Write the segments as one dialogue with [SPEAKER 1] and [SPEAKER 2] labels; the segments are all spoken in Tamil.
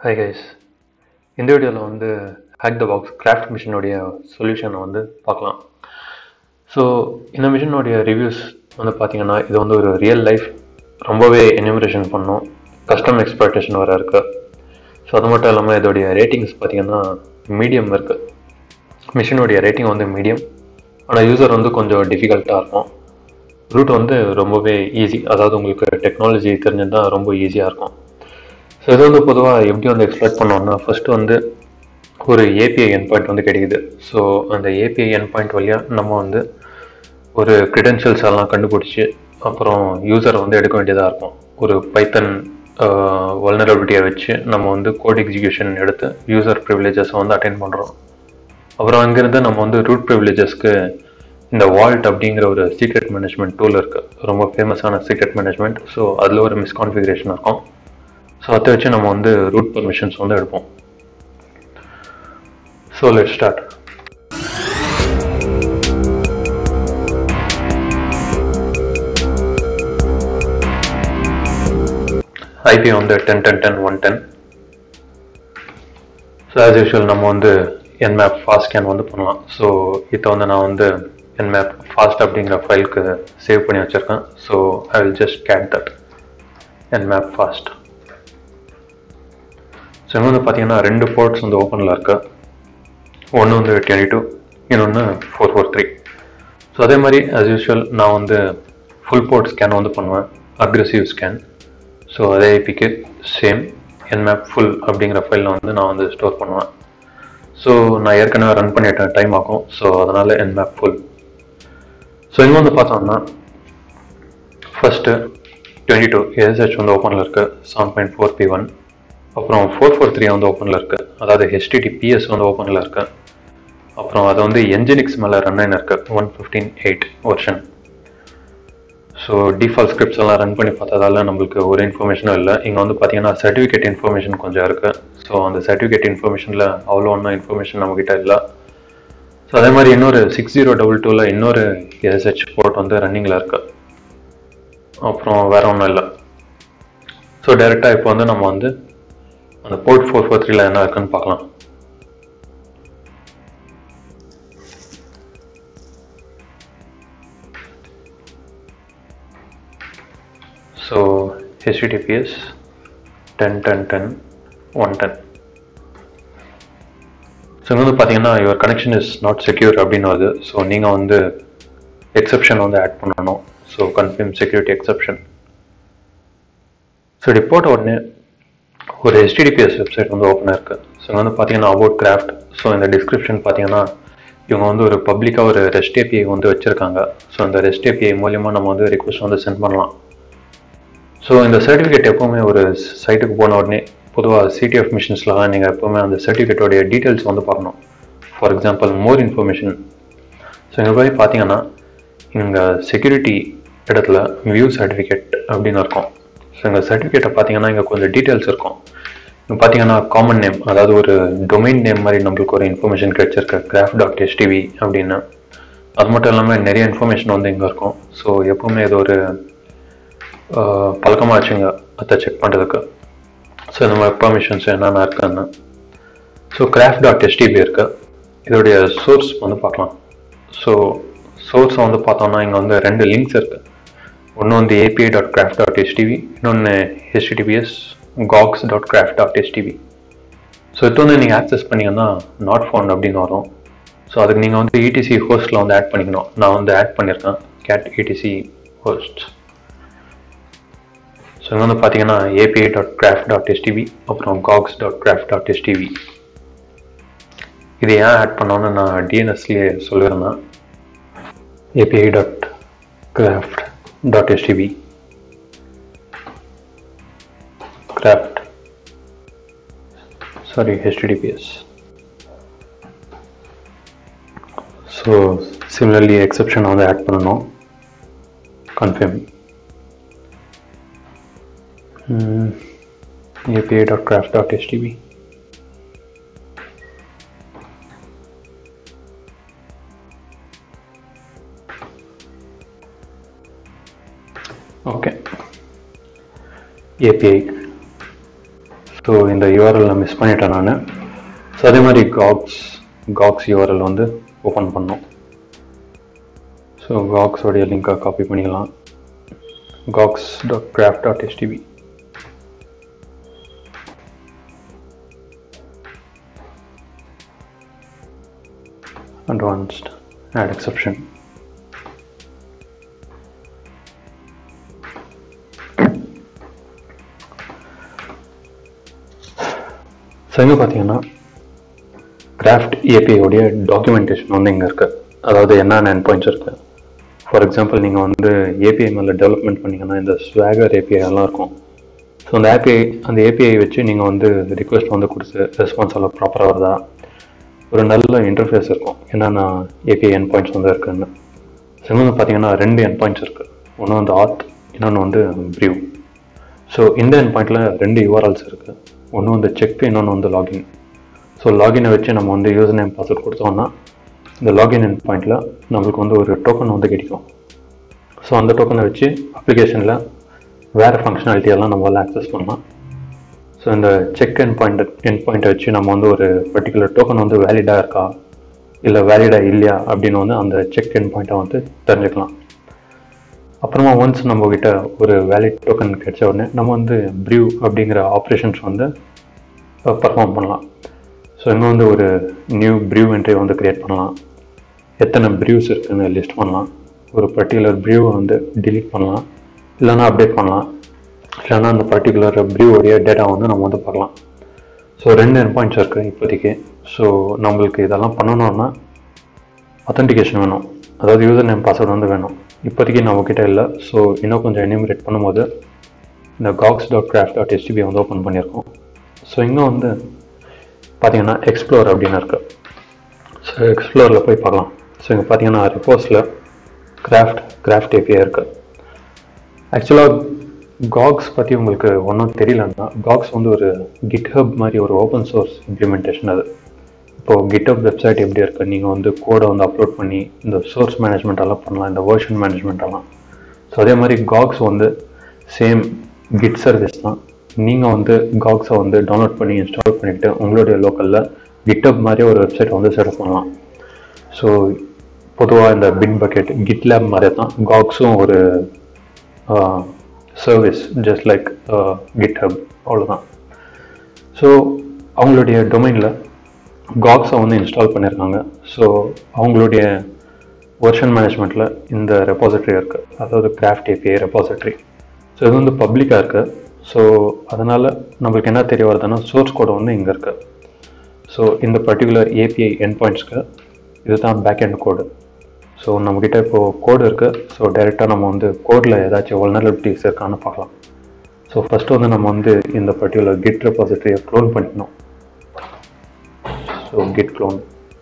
[SPEAKER 1] ஹை கைஸ் இந்த வீடியோவில் வந்து ஹேக் த பாக்ஸ் கிராஃப்ட் மிஷினுடைய சொல்யூஷனை வந்து பார்க்கலாம் ஸோ இந்த மிஷினுடைய ரிவ்யூஸ் வந்து பார்த்தீங்கன்னா இது வந்து ஒரு ரியல் லைஃப் ரொம்பவே என்யூமரேஷன் பண்ணோம் கஸ்டம் எக்ஸ்பெக்டேஷன் வர இருக்கு ஸோ அது மட்டும் இல்லாமல் இதோடைய ரேட்டிங்ஸ் பார்த்தீங்கன்னா மீடியம் இருக்குது மிஷினுடைய ரேட்டிங் வந்து மீடியம் ஆனால் யூசர் வந்து கொஞ்சம் டிஃபிகல்ட்டாக இருக்கும் ரூட் வந்து ரொம்பவே ஈஸி அதாவது உங்களுக்கு டெக்னாலஜி தெரிஞ்சிருந்தால் ரொம்ப ஈஸியாக இருக்கும் ஸோ இது வந்து பொதுவாக எப்படி வந்து எக்ஸ்பெக்ட் பண்ணோம்னா ஃபஸ்ட்டு வந்து ஒரு ஏபிஐ என் பாயிண்ட் வந்து கிடைக்குது ஸோ அந்த ஏபிஐ என் பாயிண்ட் வழியாக நம்ம வந்து ஒரு க்ரிடென்ஷியல்ஸ் எல்லாம் கண்டுபிடிச்சி அப்புறம் யூசரை வந்து எடுக்க வேண்டியதாக இருக்கும் ஒரு பைத்தன் வல்னரபிலிட்டியை வச்சு நம்ம வந்து கோட் எக்ஸிக்யூஷன் எடுத்து யூசர் ப்ரிவிலேஜஸை வந்து அட்டைன் பண்ணுறோம் அப்புறம் அங்கேருந்து நம்ம வந்து ரூட் ப்ரிவிலேஜஸ்க்கு இந்த வால்ட் அப்படிங்கிற ஒரு சீக்ரெட் மேனேஜ்மெண்ட் டூல் இருக்குது ரொம்ப ஃபேமஸான சீக்ரெட் மேனேஜ்மெண்ட் ஸோ அதில் ஒரு மிஸ்கான்ஃபிகரேஷன் இருக்கும் ஸோ அதை வச்சு நம்ம வந்து ரூட் பர்மிஷன்ஸ் வந்து எடுப்போம் ஸோ லெட் ஸ்டார்ட் ஐபி வந்து ten ten ten one ten so as usual நம்ம வந்து என்மேப் ஃபாஸ்ட் ஸ்கேன் வந்து பண்ணலாம் ஸோ இதை வந்து நான் வந்து என்மேப் ஃபாஸ்ட் அப்படிங்கிற ஃபைலுக்கு சேவ் பண்ணி வச்சுருக்கேன் so I will just cat that nmap fast so இங்கே வந்து பார்த்தீங்கன்னா ரெண்டு போர்ட்ஸ் வந்து ஓப்பனில் இருக்கு ஒன்று வந்து டுவெண்ட்டி டூ இன்னொன்று ஃபோர் ஃபோர் த்ரீ ஸோ அதே மாதிரி ஆஸ் யூஷுவல் நான் வந்து ஃபுல் போர்ட் ஸ்கேன் வந்து பண்ணுவேன் அக்ரெசிவ் ஸ்கேன் ஸோ அதே ஐபிக்கு சேம் என்மேப் ஃபுல் அப்படிங்கிற ஃபைலில் வந்து நான் வந்து ஸ்டோர் பண்ணுவேன் ஸோ நான் ஏற்கனவே ரன் பண்ணிட்டேன் டைம் ஆகும் ஸோ அதனால் என்மேப் ஃபுல் ஸோ இங்கே வந்து பார்த்தோம்னா ஃபஸ்ட்டு டுவெண்ட்டி டூ ஏஎஸ்ஹெச் வந்து ஓப்பனில் இருக்குது seven point four P one அப்புறம் ஃபோர் ஃபோர் த்ரீ வந்து ஓப்பனில் இருக்குது அதாவது ஹெச்டிடிபிஎஸ் வந்து ஓப்பனில் இருக்குது அப்புறம் அது வந்து என்ஜினிக்ஸ் மேலே ரன் ஆகின இருக்குது one fifteen eight version so default scripts எல்லாம் ரன் பண்ணி பார்த்ததால நம்மளுக்கு ஒரு இன்ஃபர்மேஷனும் இல்லை இங்கே வந்து பார்த்தீங்கன்னா சர்டிஃபிகேட் இன்ஃபர்மேஷன் கொஞ்சம் இருக்குது ஸோ அந்த சர்டிஃபிகேட் இன்ஃபர்மேஷனில் அவ்வளோ ஒன்றும் இன்ஃபர்மேஷன் நம்மக்கிட்ட இல்லை ஸோ அதே மாதிரி இன்னொரு சிக்ஸ் ஜீரோ டபுள் டூவில் இன்னொரு எஸ்ஹெச் போர்ட் வந்து ரன்னிங்கில் இருக்குது அப்புறம் வேற ஒன்றும் இல்லை ஸோ டைரெக்டாக இப்போ வந்து நம்ம வந்து அந்த போர்ட் ஃபோர் ஃபோர் த்ரீல என்ன இருக்குன்னு பார்க்கலாம் so HTTPS ten ten ten one ten so இங்கே வந்து பார்த்தீங்கன்னா your connection is not secure அப்படின்னு வருது ஸோ நீங்கள் வந்து எக்ஸப்ஷன் வந்து ஆட் பண்ணணும் so confirm security exception so இப்படி போட்ட உடனே ஒரு ஹெச்டிடிபிஎஸ் வெப்சைட் வந்து ஓப்பனாக இருக்குது ஸோ இங்கே வந்து பார்த்தீங்கன்னா அபவுட் கிராஃப்ட் ஸோ இந்த டிஸ்கிரிப்ஷன் பார்த்தீங்கன்னா இவங்க வந்து ஒரு பப்ளிக்காக ஒரு ரெஸ்ட் ஏபிஐ வந்து வச்சுருக்காங்க ஸோ அந்த ரெஸ்ட் ஏபிஐ மூலியமா நம்ம வந்து ரிக்வஸ்ட் வந்து சென்ட் பண்ணலாம் ஸோ இந்த சர்டிஃபிகேட் எப்போவுமே ஒரு சைட்டுக்கு போன உடனே பொதுவாக சிடிஎஃப் மிஷின்ஸ்லாம் நீங்கள் எப்போவுமே அந்த சர்டிஃபிகேட்டோடைய டீட்டெயில்ஸ் வந்து பார்க்கணும் for example more information so இங்கே போய் பார்த்தீங்கன்னா இங்கே செக்யூரிட்டி இடத்துல வியூ சர்டிஃபிகேட் அப்படின்னு இருக்கும் ஸோ இங்கே சர்டிஃபிகேட்டை பார்த்தீங்கன்னா இங்கே கொஞ்சம் டீட்டெயில்ஸ் இருக்கும் இங்கே பார்த்தீங்கன்னா காமன் நேம் அதாவது ஒரு டொமைன் நேம் மாதிரி நம்மளுக்கு ஒரு இன்ஃபர்மேஷன் கிடைச்சிருக்கு கிராஃப் டாட் எஸ்டிவி அப்படின்னு அது மட்டும் இல்லாமல் நிறைய இன்ஃபர்மேஷன் வந்து இங்கே இருக்கும் ஸோ எப்போவுமே இது ஒரு பழக்கமாக வச்சுங்க அதை செக் பண்ணுறதுக்கு ஸோ இந்த மாதிரி பர்மிஷன்ஸ் என்னென்ன இருக்குன்னு ஸோ கிராஃப்ட் டாட் எஸ்டிபி இருக்கு இதோடைய சோர்ஸ் வந்து பார்க்கலாம் ஸோ சோர்ஸை வந்து பார்த்தோம்னா இங்கே வந்து ரெண்டு லிங்க்ஸ் இருக்குது ஒன்று வந்து API dot craft dot STV இன்னொன்று HTTPS Gogs dot craft dot STV so இது வந்து நீங்கள் ஆக்சஸ் பண்ணிங்கன்னா நாட் ஃபவுண்ட் அப்படின்னு வரும் ஸோ அதுக்கு நீங்கள் வந்து இடிசி ஹோஸ்ட்டில் வந்து ஆட் பண்ணிக்கணும் நான் வந்து ஆட் பண்ணியிருக்கேன் கேட் இடிசி ஹோஸ்ட் ஸோ இங்கே வந்து பார்த்தீங்கன்னா API dot craft dot STV அப்புறம் Gogs dot craft dot STV இது ஏன் ஆட் பண்ணோன்னு நான் டிஎன்எஸ்லேயே சொல்லியிருந்தேன் API dot craft dot STV craft sorry HTTPS so similarly exception வந்து ஆட் பண்ணணும் confirm api.craft.htv okay API so இந்த யூஆர்எல் மிஸ் பண்ணிட்டேன் நான் ஸோ அதே மாதிரி காக்ஸ் காக்ஸ் யூஆர்எல் வந்து ஓப்பன் பண்ணோம் ஸோ காக்ஸோடைய லிங்கை காப்பி பண்ணிக்கலாம் Gogs dot craft dot STB advanced add exception so இங்கே பார்த்தீங்கன்னா கிராஃப்ட் ஏபிஐயோடைய டாக்குமெண்டேஷன் வந்து இங்கே இருக்குது அதாவது என்னென்ன என் பாயிண்ட்ஸ் இருக்குது ஃபார் எக்ஸாம்பிள் நீங்கள் வந்து ஏபிஐ மேலே டெவலப்மெண்ட் பண்ணீங்கன்னா இந்த ஸ்வாகர் ஏபிஐ எல்லாம் இருக்கும் ஸோ அந்த ஏபிஐ அந்த ஏபிஐ வச்சு நீங்கள் வந்து ரிக்வெஸ்ட் வந்து கொடுத்து ரெஸ்பான்ஸ் எல்லாம் ப்ராப்பராக வருதா ஒரு நல்ல இன்டர்ஃபேஸ் இருக்கும் என்னென்ன ஏபிஐ என் பாயிண்ட்ஸ் வந்து இருக்குன்னு ஸோ இன்னொன்று பார்த்தீங்கன்னா ரெண்டு என் பாயிண்ட்ஸ் இருக்குது ஒன்று வந்து ஆத் இன்னொன்று வந்து ப்ரியூ ஸோ இந்த என் பாயிண்டில் ரெண்டு யூஆர்எல்ஸ் இருக்குது ஒன்று வந்து செக் இன்னொன்று வந்து லாகின் ஸோ லாகினை வச்சு நம்ம வந்து யூசர் நேம் பாஸ்வேர்ட் கொடுத்தோம்னா இந்த லாகின் என் பாயிண்டில் நம்மளுக்கு வந்து ஒரு டோக்கன் வந்து கிடைக்கும் ஸோ அந்த டோக்கனை வச்சு அப்ளிகேஷனில் வேறு ஃபங்க்ஷனாலிட்டி எல்லாம் நம்மளால் ஆக்சஸ் பண்ணலாம் ஸோ இந்த செக் என் பாயிண்ட் என் பாயிண்ட்டை வச்சு நம்ம வந்து ஒரு பர்டிகுலர் டோக்கன் வந்து வேலிடாக இருக்கா இல்லை வேலிடாக இல்லையா அப்படின்னு வந்து அந்த செக் என் பாயிண்ட்டை வந்து தெரிஞ்சுக்கலாம் அப்புறமா ஒன்ஸ் நம்ம கிட்ட ஒரு வேலிட் டோக்கன் கிடைச்ச உடனே நம்ம வந்து ப்ரியூ அப்படிங்கிற ஆப்ரேஷன்ஸ் வந்து பர்ஃபார்ம் பண்ணலாம் ஸோ இன்னும் வந்து ஒரு நியூ ப்ரியூ என்ட்ரி வந்து க்ரியேட் பண்ணலாம் எத்தனை ப்ரியூஸ் இருக்குன்னு லிஸ்ட் பண்ணலாம் ஒரு பர்டிகுலர் ப்ரியூவை வந்து டிலீட் பண்ணலாம் இல்லைன்னா அப்டேட் பண்ணலாம் இல்லைன்னா அந்த பர்டிகுலர் ப்ரியூவோடைய டேட்டா வந்து நம்ம வந்து பார்க்கலாம் ஸோ ரெண்டு என் பாயிண்ட்ஸ் இருக்குது இப்போதைக்கு ஸோ நம்மளுக்கு இதெல்லாம் பண்ணணும்னா அத்தன்டிகேஷன் வேணும் அதாவது யூசர் நேம் பாஸ்வேர்டு வந்து வேணும் இப்போதைக்கு நம்மக்கிட்ட இல்லை ஸோ இன்னும் கொஞ்சம் எனிமரேட் பண்ணும்போது இந்த Gogs dot craft dot STB வந்து ஓப்பன் பண்ணியிருக்கோம் ஸோ இங்கே வந்து பார்த்தீங்கன்னா எக்ஸ்ப்ளோர் அப்படின்னு இருக்குது ஸோ எக்ஸ்ப்ளோரில் போய் பார்க்கலாம் ஸோ இங்கே பார்த்தீங்கன்னா ரிப்போஸில் கிராஃப்ட் கிராஃப்ட் ஏபிஐ இருக்குது ஆக்சுவலாக காக்ஸ் பற்றி உங்களுக்கு ஒன்றும் தெரியலன்னா காக்ஸ் வந்து ஒரு கிட்ஹப் மாதிரி ஒரு ஓப்பன் சோர்ஸ் இம்ப்ளிமெண்டேஷன் அது இப்போது கிட்ஹப் வெப்சைட் எப்படி இருக்குது நீங்கள் வந்து கோடை வந்து அப்லோட் பண்ணி இந்த சோர்ஸ் மேனேஜ்மெண்ட் எல்லாம் பண்ணலாம் இந்த வேர்ஷன் மேனேஜ்மெண்ட் எல்லாம் ஸோ அதே மாதிரி காக்ஸ் வந்து சேம் கிட் சர்வீஸ் தான் நீங்கள் வந்து காக்ஸை வந்து டவுன்லோட் பண்ணி இன்ஸ்டால் பண்ணிவிட்டு உங்களுடைய லோக்கலில் கிட்டப் மாதிரி ஒரு வெப்சைட் வந்து செட்டப் பண்ணலாம் ஸோ பொதுவாக இந்த பின் பக்கெட் கிட் லேப் மாதிரி தான் காக்ஸும் ஒரு service just like GitHub அவ்வளோதான் ஸோ அவங்களுடைய டொமைனில் காக்ஸை வந்து இன்ஸ்டால் பண்ணியிருக்காங்க ஸோ அவங்களுடைய வெர்ஷன் மேனேஜ்மெண்ட்டில் இந்த ரெப்பாசிட்ரி இருக்குது அதாவது கிராஃப்ட் ஏபிஐ ரெப்பாசிட்ரி ஸோ இது வந்து பப்ளிக்காக இருக்குது ஸோ அதனால் நம்மளுக்கு என்ன தெரிய வருதுன்னா சோர்ஸ் கோடு வந்து இங்கே இருக்குது ஸோ இந்த பர்டிகுலர் ஏபிஐ என் பாயிண்ட்ஸ்க்கு இதுதான் பேக் எண்ட் கோடு ஸோ நம்மக்கிட்ட இப்போது கோடு இருக்குது ஸோ டைரெக்டாக நம்ம வந்து கோடில் ஏதாச்சும் வல்னரபிலிட்டிஸ் இருக்கான்னு பார்க்கலாம் ஸோ ஃபஸ்ட்டு வந்து நம்ம வந்து இந்த பர்டிகுலர் கிட் ரெப்பாசிட்டரியை க்ளோன் பண்ணிக்கணும் ஸோ கிட் க்ளோன்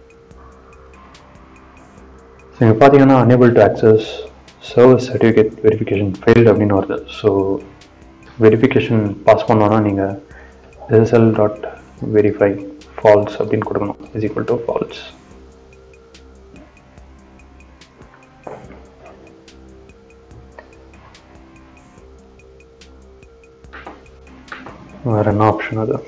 [SPEAKER 1] ஸோ இங்கே பார்த்தீங்கன்னா unable to access service certificate verification failed அப்படின்னு வருது ஸோ வெரிஃபிகேஷன் பாஸ் பண்ணோன்னா நீங்கள் எஸ்எஸ்எல் டாட் வெரிஃபை ஃபால்ஸ் அப்படின்னு கொடுக்கணும் இஸ் ஈக்குவல் டு ஃபால்ஸ் வேறு என்ன ஆப்ஷன் அது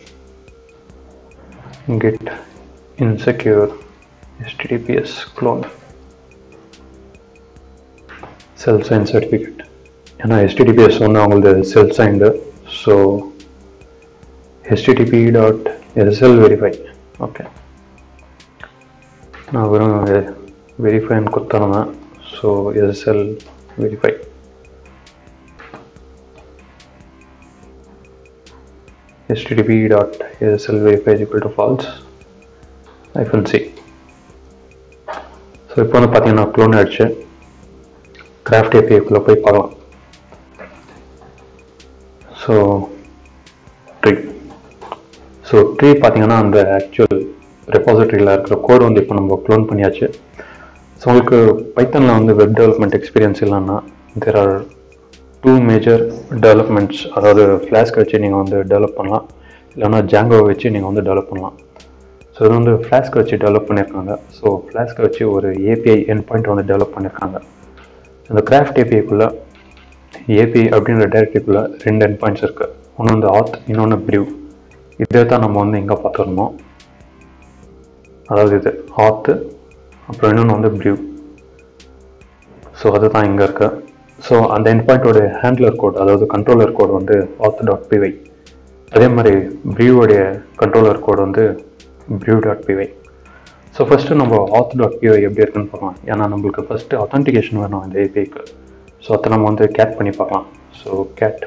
[SPEAKER 1] get insecure https clone self sign certificate ஏன்னா ஹெச்டிடிபிஎஸ் வந்து அவங்களது self signed so HTTP dot SSL verify okay நான் வெறும் வெரிஃபைன்னு கொடுத்துருந்தேன் so SSL verify http dot SSL verify is equal to false hyphen c so இப்போ வந்து பார்த்தீங்கன்னா க்ளோன் ஆயிடுச்சு கிராஃப்ட் ஏபிஐக்குள்ளே போய் பார்க்கலாம் ஸோ ட்ரீ ஸோ ட்ரீ பார்த்தீங்கன்னா அந்த ஆக்சுவல் ரெப்பாசிட்டரியில் இருக்கிற கோடு வந்து இப்போ நம்ம க்ளோன் பண்ணியாச்சு ஸோ உங்களுக்கு பைத்தனில் வந்து வெப் டெவலப்மெண்ட் எக்ஸ்பீரியன்ஸ் இல்லைன்னா there are two major developments அதாவது ஃப்ளாஸ்க் வச்சு நீங்கள் வந்து டெவலப் பண்ணலாம் இல்லைன்னா ஜாங்கோவை வச்சு நீங்கள் வந்து டெவலப் பண்ணலாம் ஸோ இது வந்து ஃப்ளாஸ்க் வச்சு டெவலப் பண்ணியிருக்காங்க ஸோ ஃப்ளாஸ்க்கை வச்சு ஒரு ஏபிஐ என் பாயிண்ட் வந்து டெவலப் பண்ணியிருக்காங்க இந்த கிராஃப்ட் ஏபிஐக்குள்ளே ஏபிஐ அப்படின்ற டைரக்டரிக்குள்ளே ரெண்டு என் பாயிண்ட்ஸ் இருக்குது ஒன்று வந்து ஆத் இன்னொன்று ப்ரியூ இதே தான் நம்ம வந்து இங்கே பார்த்துருந்தோம் அதாவது இது ஆத்து அப்புறம் இன்னொன்று வந்து ப்ரியூ ஸோ அதுதான் இங்கே இருக்கு ஸோ அந்த எண்ட் பாயிண்டோட ஹேண்ட்லர் கோட் அதாவது கண்ட்ரோலர் கோட் வந்து ஆத் டாட் பிவை அதே மாதிரி ப்ரியூவோடைய கண்ட்ரோலர் கோட் வந்து brew dot PY so first நம்ம ஆத் டாட் பிவை எப்படி இருக்குன்னு பார்க்கலாம் ஏன்னா நம்மளுக்கு ஃபஸ்ட்டு அத்தன்டிகேஷன் வேணும் இந்த ஏபிஐக்கு ஸோ அதை நம்ம வந்து கேட் பண்ணி பார்க்கலாம் so cat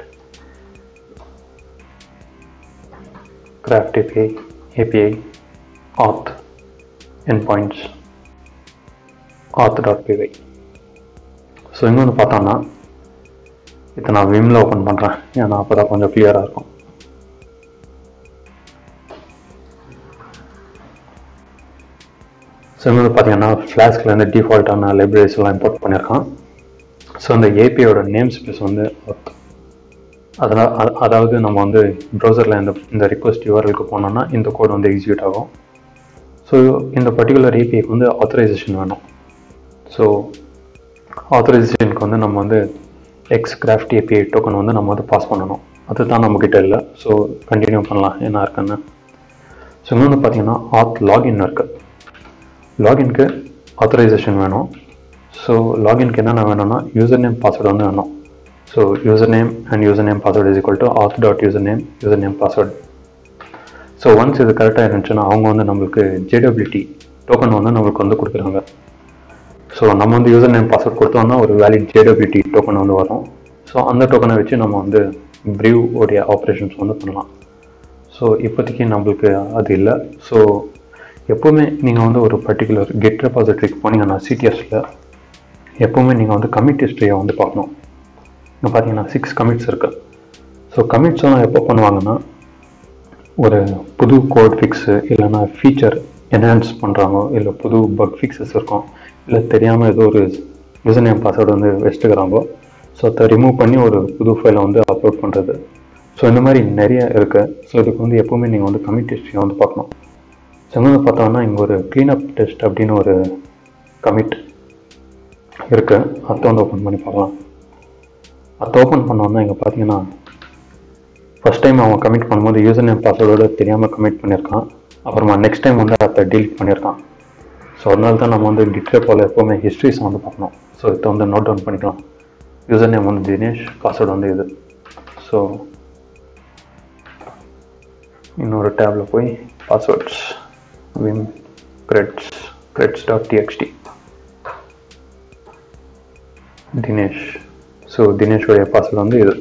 [SPEAKER 1] craft API API auth endpoints auth.py so இங்கே வந்து பார்த்தோம்னா இதை நான் விம்ல ஓப்பன் பண்ணுறேன் ஏன்னா அப்போ தான் கொஞ்சம் கிளியராக இருக்கும் ஸோ இங்கே வந்து பார்த்தீங்கன்னா ஃப்ளாஸ்கில் இருந்து டிஃபால்ட்டான லைப்ரரிஸ் எல்லாம் இம்போர்ட் பண்ணியிருக்கான் ஸோ அந்த ஏபிஐயோட நேம் ஸ்பேஸ் வந்து auth. அதனால் அ- அதாவது நம்ம வந்து ப்ரௌசரில் இந்த இந்த ரிக்வஸ்ட் யூஆர்எலுக்கு போனோம்னா இந்த கோட் வந்து எக்ஸிக்யூட் ஆகும் ஸோ இந்த பர்டிகுலர் ஏபிஐக்கு வந்து ஆத்தரைசேஷன் வேணும் ஸோ ஆத்தரைசேஷனுக்கு வந்து நம்ம வந்து எக்ஸ் கிராஃப்ட் ஏபிஐ டோக்கன் வந்து நம்ம வந்து பாஸ் பண்ணணும் அதுதான் நம்மக்கிட்ட இல்லை ஸோ கண்டினியூ பண்ணலாம் என்ன இருக்குன்னு ஸோ இங்கே வந்து பார்த்தீங்கன்னா ஆத் லாகின் இருக்கு லாகின்க்கு ஆத்தரைசேஷன் வேணும் ஸோ லாகின்க்கு என்னென்ன வேணும்னா யூசர் நேம் பாஸ்வேர்டு வந்து வேணும் so username and user name password is equal to auth dot username user name password so once இது கரெக்டாக இருந்துச்சுன்னா அவங்க வந்து நம்மளுக்கு ஜேடபிலிட்டி டோக்கன் வந்து நம்மளுக்கு வந்து கொடுக்குறாங்க ஸோ நம்ம வந்து யூசர் நேம் பாஸ்வேர்ட் கொடுத்தோம்னா ஒரு வேலிட் ஜேடபிலிட்டி டோக்கன் வந்து வரும் ஸோ அந்த டோக்கனை வச்சு நம்ம வந்து ப்ரிவ் உடைய ஆப்ரேஷன்ஸ் வந்து பண்ணலாம் ஸோ இப்போதைக்கு நம்மளுக்கு அது இல்லை ஸோ எப்போவுமே நீங்கள் வந்து ஒரு பர்டிகுலர் கெட் ரெபாசிட்டரிக்கு போனீங்கன்னா சிடிஎஸில் எப்போவுமே நீங்கள் வந்து கமிட் ஹிஸ்ட்ரியை வந்து பார்க்கணும் இங்கே பார்த்தீங்கன்னா சிக்ஸ் கமிட்ஸ் இருக்குது ஸோ கமிட்ஸ் எல்லாம் எப்போ பண்ணுவாங்கன்னா ஒரு புது கோட் ஃபிக்ஸு இல்லைன்னா ஃபீச்சர் என்ஹான்ஸ் பண்ணுறாங்க இல்லை புது பக் ஃபிக்ஸஸ் இருக்கும் இல்லை தெரியாமல் ஏதோ ஒரு யூசர் நேம் பாஸ்வேர்டு வந்து வச்சுட்டுக்கிறாங்க ஸோ அதை ரிமூவ் பண்ணி ஒரு புது ஃபைலை வந்து அப்லோட் பண்ணுறது ஸோ இந்த மாதிரி நிறைய இருக்குது ஸோ இதுக்கு வந்து எப்போவுமே நீங்கள் வந்து கமிட் ஹிஸ்ட்ரியை வந்து பார்க்கணும் ஸோ இங்க வந்து பார்த்தோம்னா இங்கே ஒரு க்ளீனப் டெஸ்ட் அப்படின்னு ஒரு கமிட் இருக்குது அதை வந்து ஓப்பன் பண்ணி பார்க்கலாம் அதை ஓப்பன் பண்ணோன்னா இங்கே பார்த்தீங்கன்னா ஃபர்ஸ்ட் டைம் அவன் கமிட் பண்ணும்போது யூசர் நேம் பாஸ்வேர்டோட தெரியாமல் கமிட் பண்ணியிருக்கான் அப்புறமா நெக்ஸ்ட் டைம் வந்து அதை டீலிட் பண்ணியிருக்கான் ஸோ அதனால தான் நம்ம வந்து டிட்ரே போல் எப்போவுமே ஹிஸ்ட்ரிஸ் வந்து பார்க்கணும் ஸோ இதை வந்து நோட் டவுன் பண்ணிக்கலாம் யூசர் நேம் வந்து தினேஷ் பாஸ்வேர்டு வந்து இது ஸோ இன்னொரு டேப்பில் போய் passwords vim creds creds dot TXT Dinesh so தினேஷோடைய பாஸ்வேர்டு வந்து இது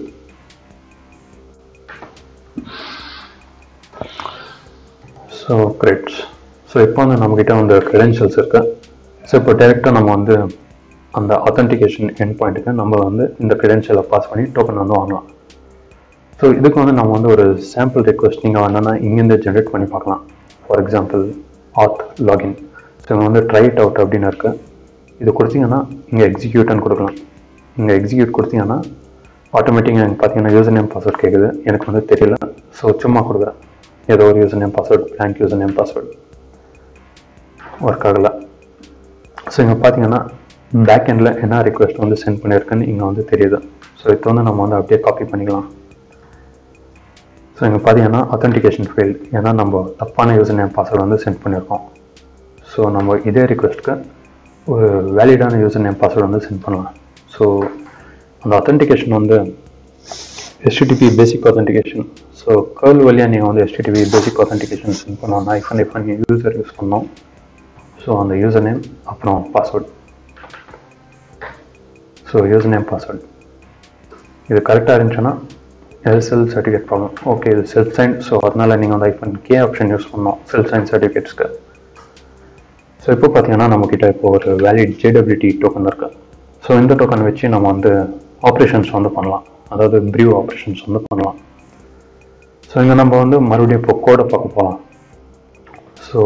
[SPEAKER 1] ஸோ கிரெட்ஸ் ஸோ இப்போ வந்து நம்மக்கிட்ட வந்து க்ரெடென்ஷியல்ஸ் இருக்கு ஸோ இப்போ டேரெக்டாக நம்ம வந்து அந்த அத்தன்டிகேஷன் எண்ட் பாயிண்ட்டுக்கு நம்ம வந்து இந்த க்ரெடென்ஷியலை பாஸ் பண்ணி டோக்கன் வந்து வாங்கலாம் ஸோ இதுக்கு வந்து நம்ம வந்து ஒரு சாம்பிள் ரெக்வஸ்ட் நீங்கள் வேணும்னா இங்கேருந்து ஜென்ரேட் பண்ணி பார்க்கலாம் for example auth login so இங்கே வந்து ட்ரை இட் அவுட் அப்படின்னு இருக்கு இது கொடுத்தீங்கன்னா இங்கே எக்ஸிக்யூட்னு கொடுக்கலாம் இங்கே எக்ஸிக்யூட் கொடுத்தீங்கன்னா ஆட்டோமேட்டிக்காக எனக்கு பார்த்தீங்கன்னா யூசர் நேம் பாஸ்வேர்ட் கேட்குது எனக்கு வந்து தெரியல ஸோ சும்மா கொடுக்குறேன் ஏதோ ஒரு user name password blank user name password work ஆகலை ஸோ இங்கே பார்த்தீங்கன்னா பேக் எண்டில் என்ன ரிக்வெஸ்ட் வந்து சென்ட் பண்ணியிருக்குன்னு இங்கே வந்து தெரியுது ஸோ இதை வந்து நம்ம வந்து அப்படியே காப்பி பண்ணிக்கலாம் ஸோ இங்கே பார்த்தீங்கன்னா அத்தன்டிகேஷன் ஃபெயில் ஏன்னா நம்ம தப்பான யூசர் நேம் பாஸ்வேர்டு வந்து சென்ட் பண்ணியிருக்கோம் ஸோ நம்ம இதே ரிக்வெஸ்ட்க்கு ஒரு வேலிடான யூசர் நேம் பாஸ்வேர்டு வந்து சென்ட் பண்ணலாம் ஸோ அந்த அத்தன்டிகேஷன் வந்து HTTP basic authentication so curl வழியாக நீங்கள் வந்து HTTP பேசிக் authentication சென்ட் பண்ணோம்னா ஐஃபோன் இப்போ நீங்கள் யூசர் யூஸ் பண்ணோம் ஸோ அந்த யூசர் நேம் அப்புறம் password so user name password இது கரெக்டாக இருந்துச்சுன்னா எஸ்எல் சர்டிஃபிகேட் ப்ராப்ளம் ஓகே இது செல்ஃப் சைன் ஸோ அதனால் நீங்கள் வந்து ஐஃபோன் கே ஆப்ஷன் யூஸ் பண்ணோம் செல்ஃப் சைன் சர்டிஃபிகேட்ஸ்க்கு ஸோ இப்போ பார்த்தீங்கன்னா நம்மக்கிட்ட இப்போ ஒரு வேலிட் ஜேடபிலிட்டி டோக்கன் இருக்கு ஸோ இந்த டோக்கன் வச்சு நம்ம வந்து ஆப்ரேஷன்ஸ் வந்து பண்ணலாம் அதாவது ப்ரீவ் ஆப்ரேஷன்ஸ் வந்து பண்ணலாம் ஸோ இங்கே நம்ம வந்து மறுபடியும் இப்போ கோடை பார்க்க போகலாம் ஸோ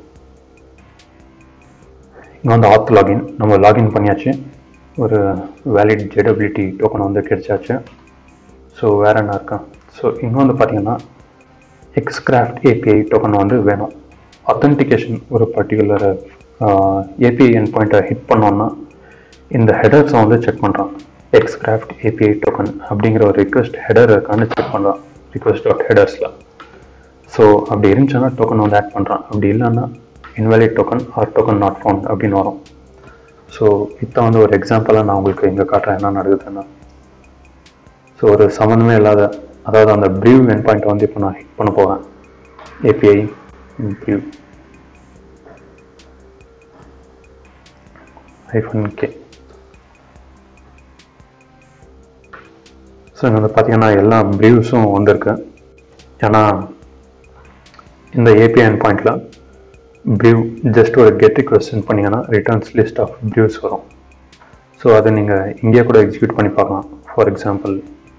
[SPEAKER 1] இங்கே வந்து ஆத் லாகின் நம்ம லாகின் பண்ணியாச்சு ஒரு வேலிட் ஜேடபிலிட்டி டோக்கன் வந்து கிடைச்சாச்சு ஸோ வேற என்ன இருக்கா ஸோ இங்கே வந்து பார்த்தீங்கன்னா எக்ஸ்கிராஃப்ட் ஏபிஐ டோக்கன் வந்து வேணும் அத்தன்டிகேஷன் ஒரு பர்டிகுலர் ஏபிஐ என் பாயிண்ட்டை ஹிட் பண்ணோன்னா இந்த ஹெடர்ஸை வந்து செக் பண்ணுறான் எக்ஸ்கிராஃப்ட் ஏபிஐ டோக்கன் அப்படிங்கிற ஒரு ரிக்வெஸ்ட் ஹெடர் இருக்கான்னு செக் பண்ணுறான் ரிக்வெஸ்ட் டாட் ஹெடர்ஸில் ஸோ அப்படி இருந்துச்சுன்னா டோக்கன் வந்து ஆட் பண்ணுறான் அப்படி இல்லைன்னா invalid token or token not found அப்படின்னு வரும் ஸோ இப்போ வந்து ஒரு எக்ஸாம்பிளாக நான் உங்களுக்கு இங்கே காட்டுறேன் என்ன நடக்குதுன்னா ஸோ ஒரு சம்மந்தமே இல்லாத அதாவது அந்த ப்ரீவ் என் பாயிண்ட் வந்து இப்போ நான் ஹிட் பண்ண போகிறேன் API brew hyphen k so இங்கே வந்து பார்த்தீங்கன்னா எல்லா ப்ரீவ்ஸும் வந்திருக்கு ஏன்னா இந்த ஏபிஐ என் பாயிண்டில் ப்ரீவ் ஜஸ்ட் ஒரு கெட் ரிக்வஸ்ட் சென்ட் பண்ணிங்கன்னா ரிட்டர்ன்ஸ் லிஸ்ட் ஆஃப் ப்ரீவ்ஸ் வரும் ஸோ அதை நீங்கள் இங்கேயே கூட எக்ஸிக்யூட் பண்ணி பார்க்கலாம் for example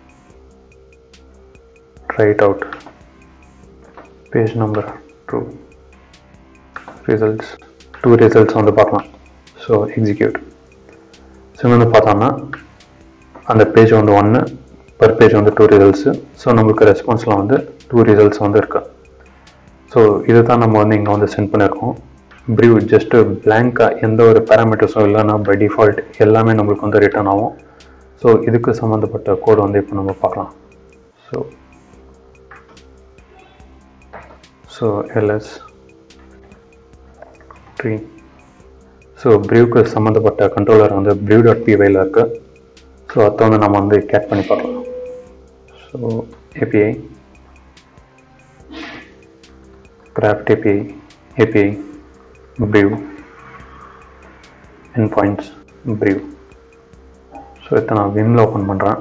[SPEAKER 1] try it out page number two results two results வந்து பார்க்கலாம் ஸோ எக்ஸிக்யூட் ஸோ வந்து பார்த்தோம்னா அந்த பேஜ் வந்து ஒன்று பர் பேஜ் வந்து டூ ரிசல்ட்ஸு ஸோ நம்மளுக்கு ரெஸ்பான்ஸில் வந்து டூ ரிசல்ட்ஸ் வந்து இருக்கு ஸோ இது தான் நம்ம வந்து இங்கே வந்து சென்ட் பண்ணியிருக்கோம் ப்ரீவ் ஜஸ்ட்டு பிளாங்காக எந்த ஒரு பேராமீட்டர்ஸும் இல்லைன்னா பை டிஃபால்ட் எல்லாமே நம்மளுக்கு வந்து ரிட்டர்ன் ஆகும் ஸோ இதுக்கு சம்மந்தப்பட்ட கோடு வந்து இப்போ நம்ம பார்க்கலாம் so so LS tree so ப்ரீவ்க்கு சம்மந்தப்பட்ட கண்ட்ரோலர் வந்து ப்ரீவ் டாட் பிவையில் இருக்குது ஸோ அதை வந்து நம்ம வந்து கேட் பண்ணி பார்க்கலாம் so API craft API, API, Brew, endpoints, Brew. So இதை நான் விம்ல ஓப்பன் பண்ணுறேன்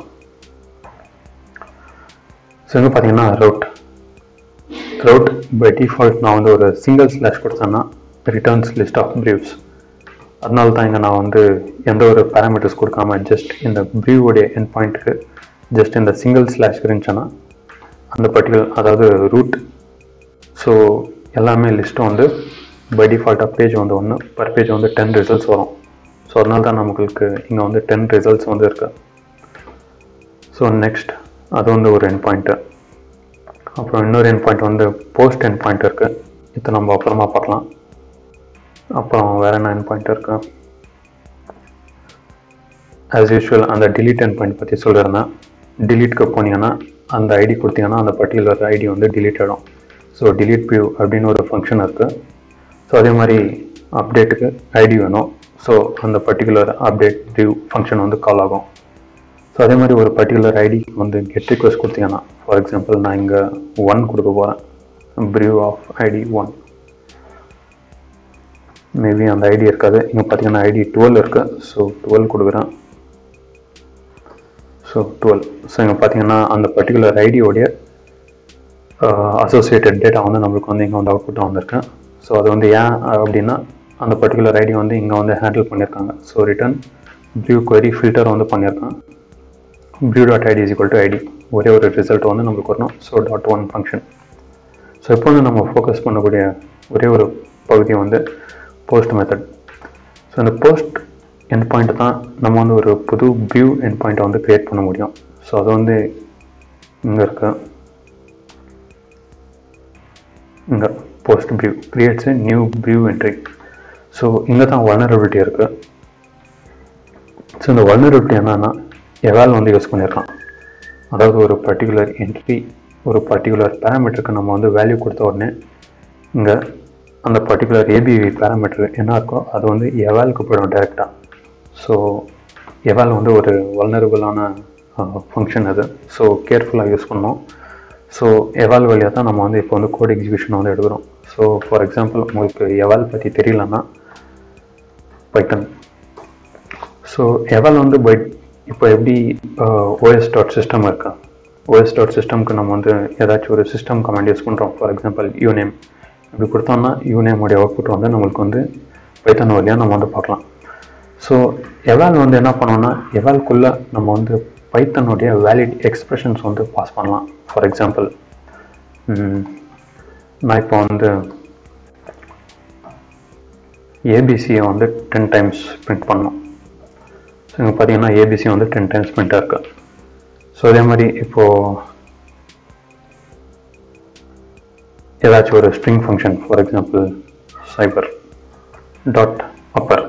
[SPEAKER 1] ஸோ இங்கே பார்த்தீங்கன்னா ரவுட் ரவுட் பை டிஃபால்ட் நான் வந்து ஒரு சிங்கிள் ஸ்லாஷ் கொடுத்தேன்னா ரிட்டர்ன்ஸ் லிஸ்ட் ஆஃப் ப்ரீவ்ஸ் அதனால தான் இங்கே நான் வந்து எந்த ஒரு பேராமீட்டர்ஸ் கொடுக்காம ஜஸ்ட் இந்த ப்ரீவோடைய என் பாயிண்ட்டுக்கு ஜஸ்ட் இந்த சிங்கிள் ஸ்லாஷ் இருந்துச்சுன்னா அந்த பர்டிகுலர் அதாவது ரூட் ஸோ எல்லாமே லிஸ்ட்டும் வந்து பை டிஃபால்ட்டாக பேஜ் வந்து ஒன்று பர் பேஜ் வந்து டென் ரிசல்ட்ஸ் வரும் ஸோ அதனால தான் நம்மளுக்கு இங்கே வந்து டென் ரிசல்ட்ஸ் வந்து இருக்கு ஸோ நெக்ஸ்ட் அது வந்து ஒரு என் பாயிண்ட்டு அப்புறம் இன்னொரு என் பாயிண்ட் வந்து போஸ்ட் என் பாயிண்ட் இருக்குது இதை நம்ம அப்புறமா பார்க்கலாம் அப்புறம் வேறு என்ன என் பாயிண்ட் இருக்கு ஆஸ் யூஷுவல் அந்த டிலீட் என் பாயிண்ட் பற்றி சொல்லியிருந்தேன் டிலீட்க்கு போனீங்கன்னா அந்த ஐடி கொடுத்தீங்கன்னா அந்த பர்டிகுலர் ஐடி வந்து டிலீட் ஆகிடும் ஸோ டிலீட் வியூ அப்படின்னு ஒரு ஃபங்க்ஷன் இருக்குது ஸோ அதே மாதிரி அப்டேட்டுக்கு ஐடி வேணும் ஸோ அந்த பர்டிகுலர் அப்டேட் வியூ ஃபங்க்ஷன் வந்து கால் ஆகும் ஸோ அதே மாதிரி ஒரு பர்டிகுலர் ஐடி வந்து கெட் ரிக்வஸ்ட் கொடுத்தீங்கன்னா ஃபார் எக்ஸாம்பிள் நான் இங்கே ஒன் கொடுக்க போகிறேன் brew of ID one maybe அந்த ஐடி இருக்காது இங்கே பார்த்தீங்கன்னா ஐடி டுவெல் இருக்குது ஸோ டுவெல் கொடுக்குறேன் ஸோ டுவெல் ஸோ இங்கே பார்த்தீங்கன்னா அந்த பர்டிகுலர் ஐடியோடைய அசோசியேட்டட் டேட்டா வந்து நம்மளுக்கு வந்து இங்கே வந்து அவுட்புட்டாக வந்திருக்கு ஸோ அது வந்து ஏன் அப்படின்னா அந்த பர்டிகுலர் ஐடி வந்து இங்கே வந்து ஹேண்டில் பண்ணியிருக்காங்க so return brew query filter வந்து பண்ணியிருக்காங்க brew dot ID is equal to ID ஒரே ஒரு ரிசல்ட் வந்து நம்மளுக்கு வரணும் so dot one function so இப்போ வந்து நம்ம ஃபோக்கஸ் பண்ணக்கூடிய ஒரே ஒரு பகுதி வந்து போஸ்ட் மெத்தட் ஸோ இந்த போஸ்ட் என் பாயிண்ட் தான் நம்ம வந்து ஒரு புது வியூ என் பாயிண்ட்டை வந்து க்ரியேட் பண்ண முடியும் ஸோ அது வந்து இங்கே இருக்கு இங்கே post view creates a new view entry so இங்கே தான் வல்னரபிலிட்டி இருக்குது ஸோ இந்த வல்னரபிலிட்டி என்னன்னா எவால் வந்து யூஸ் பண்ணியிருக்கான் அதாவது ஒரு பர்டிகுலர் என்ட்ரி ஒரு பர்டிகுலர் பேராமீட்டருக்கு நம்ம வந்து வேல்யூ கொடுத்த உடனே இங்கே அந்த பர்டிகுலர் ஏபிவி பேராமீட்டர் என்ன இருக்கோ அது வந்து எவாலுக்கு போயிடும் டேரெக்டாக ஸோ எவால் வந்து ஒரு வல்னரபுளான ஃபங்க்ஷன் அது ஸோ கேர்ஃபுல்லாக யூஸ் பண்ணோம் ஸோ எவால் வழியாக தான் நம்ம வந்து இப்போ வந்து கோட் எக்ஸிக்யூஷன் வந்து எடுக்கிறோம் ஸோ ஃபார் எக்ஸாம்பிள் உங்களுக்கு எவால் பற்றி தெரியலன்னா பைத்தன் ஸோ எவால் வந்து பை இப்போ எப்படி ஓஎஸ் டாட் சிஸ்டம் இருக்கா ஓஎஸ் டாட் சிஸ்டம்க்கு நம்ம வந்து ஏதாச்சும் ஒரு சிஸ்டம் கமாண்ட் யூஸ் பண்ணுறோம் ஃபார் எக்ஸாம்பிள் யூநேம் இப்படி கொடுத்தோம்னா யூநேமோடைய அவுட்புட் வந்து நம்மளுக்கு வந்து பைத்தன் வழியாக நம்ம வந்து பார்க்கலாம் ஸோ எவால் வந்து என்ன பண்ணோம்னா எவால்குள்ளே நம்ம வந்து பைத்தனுடைய வேலிட் எக்ஸ்பிரஷன்ஸ் வந்து பாஸ் பண்ணலாம் ஃபார் எக்ஸாம்பிள் நான் இப்போ வந்து ஏபிசியை வந்து டென் டைம்ஸ் பிரிண்ட் பண்ணோம் ஸோ இங்கே பார்த்தீங்கன்னா ஏபிசி வந்து டென் டைம்ஸ் பிரிண்ட்டாக இருக்கு ஸோ அதே மாதிரி இப்போது ஏதாச்சும் ஒரு string function for example cipher dot upper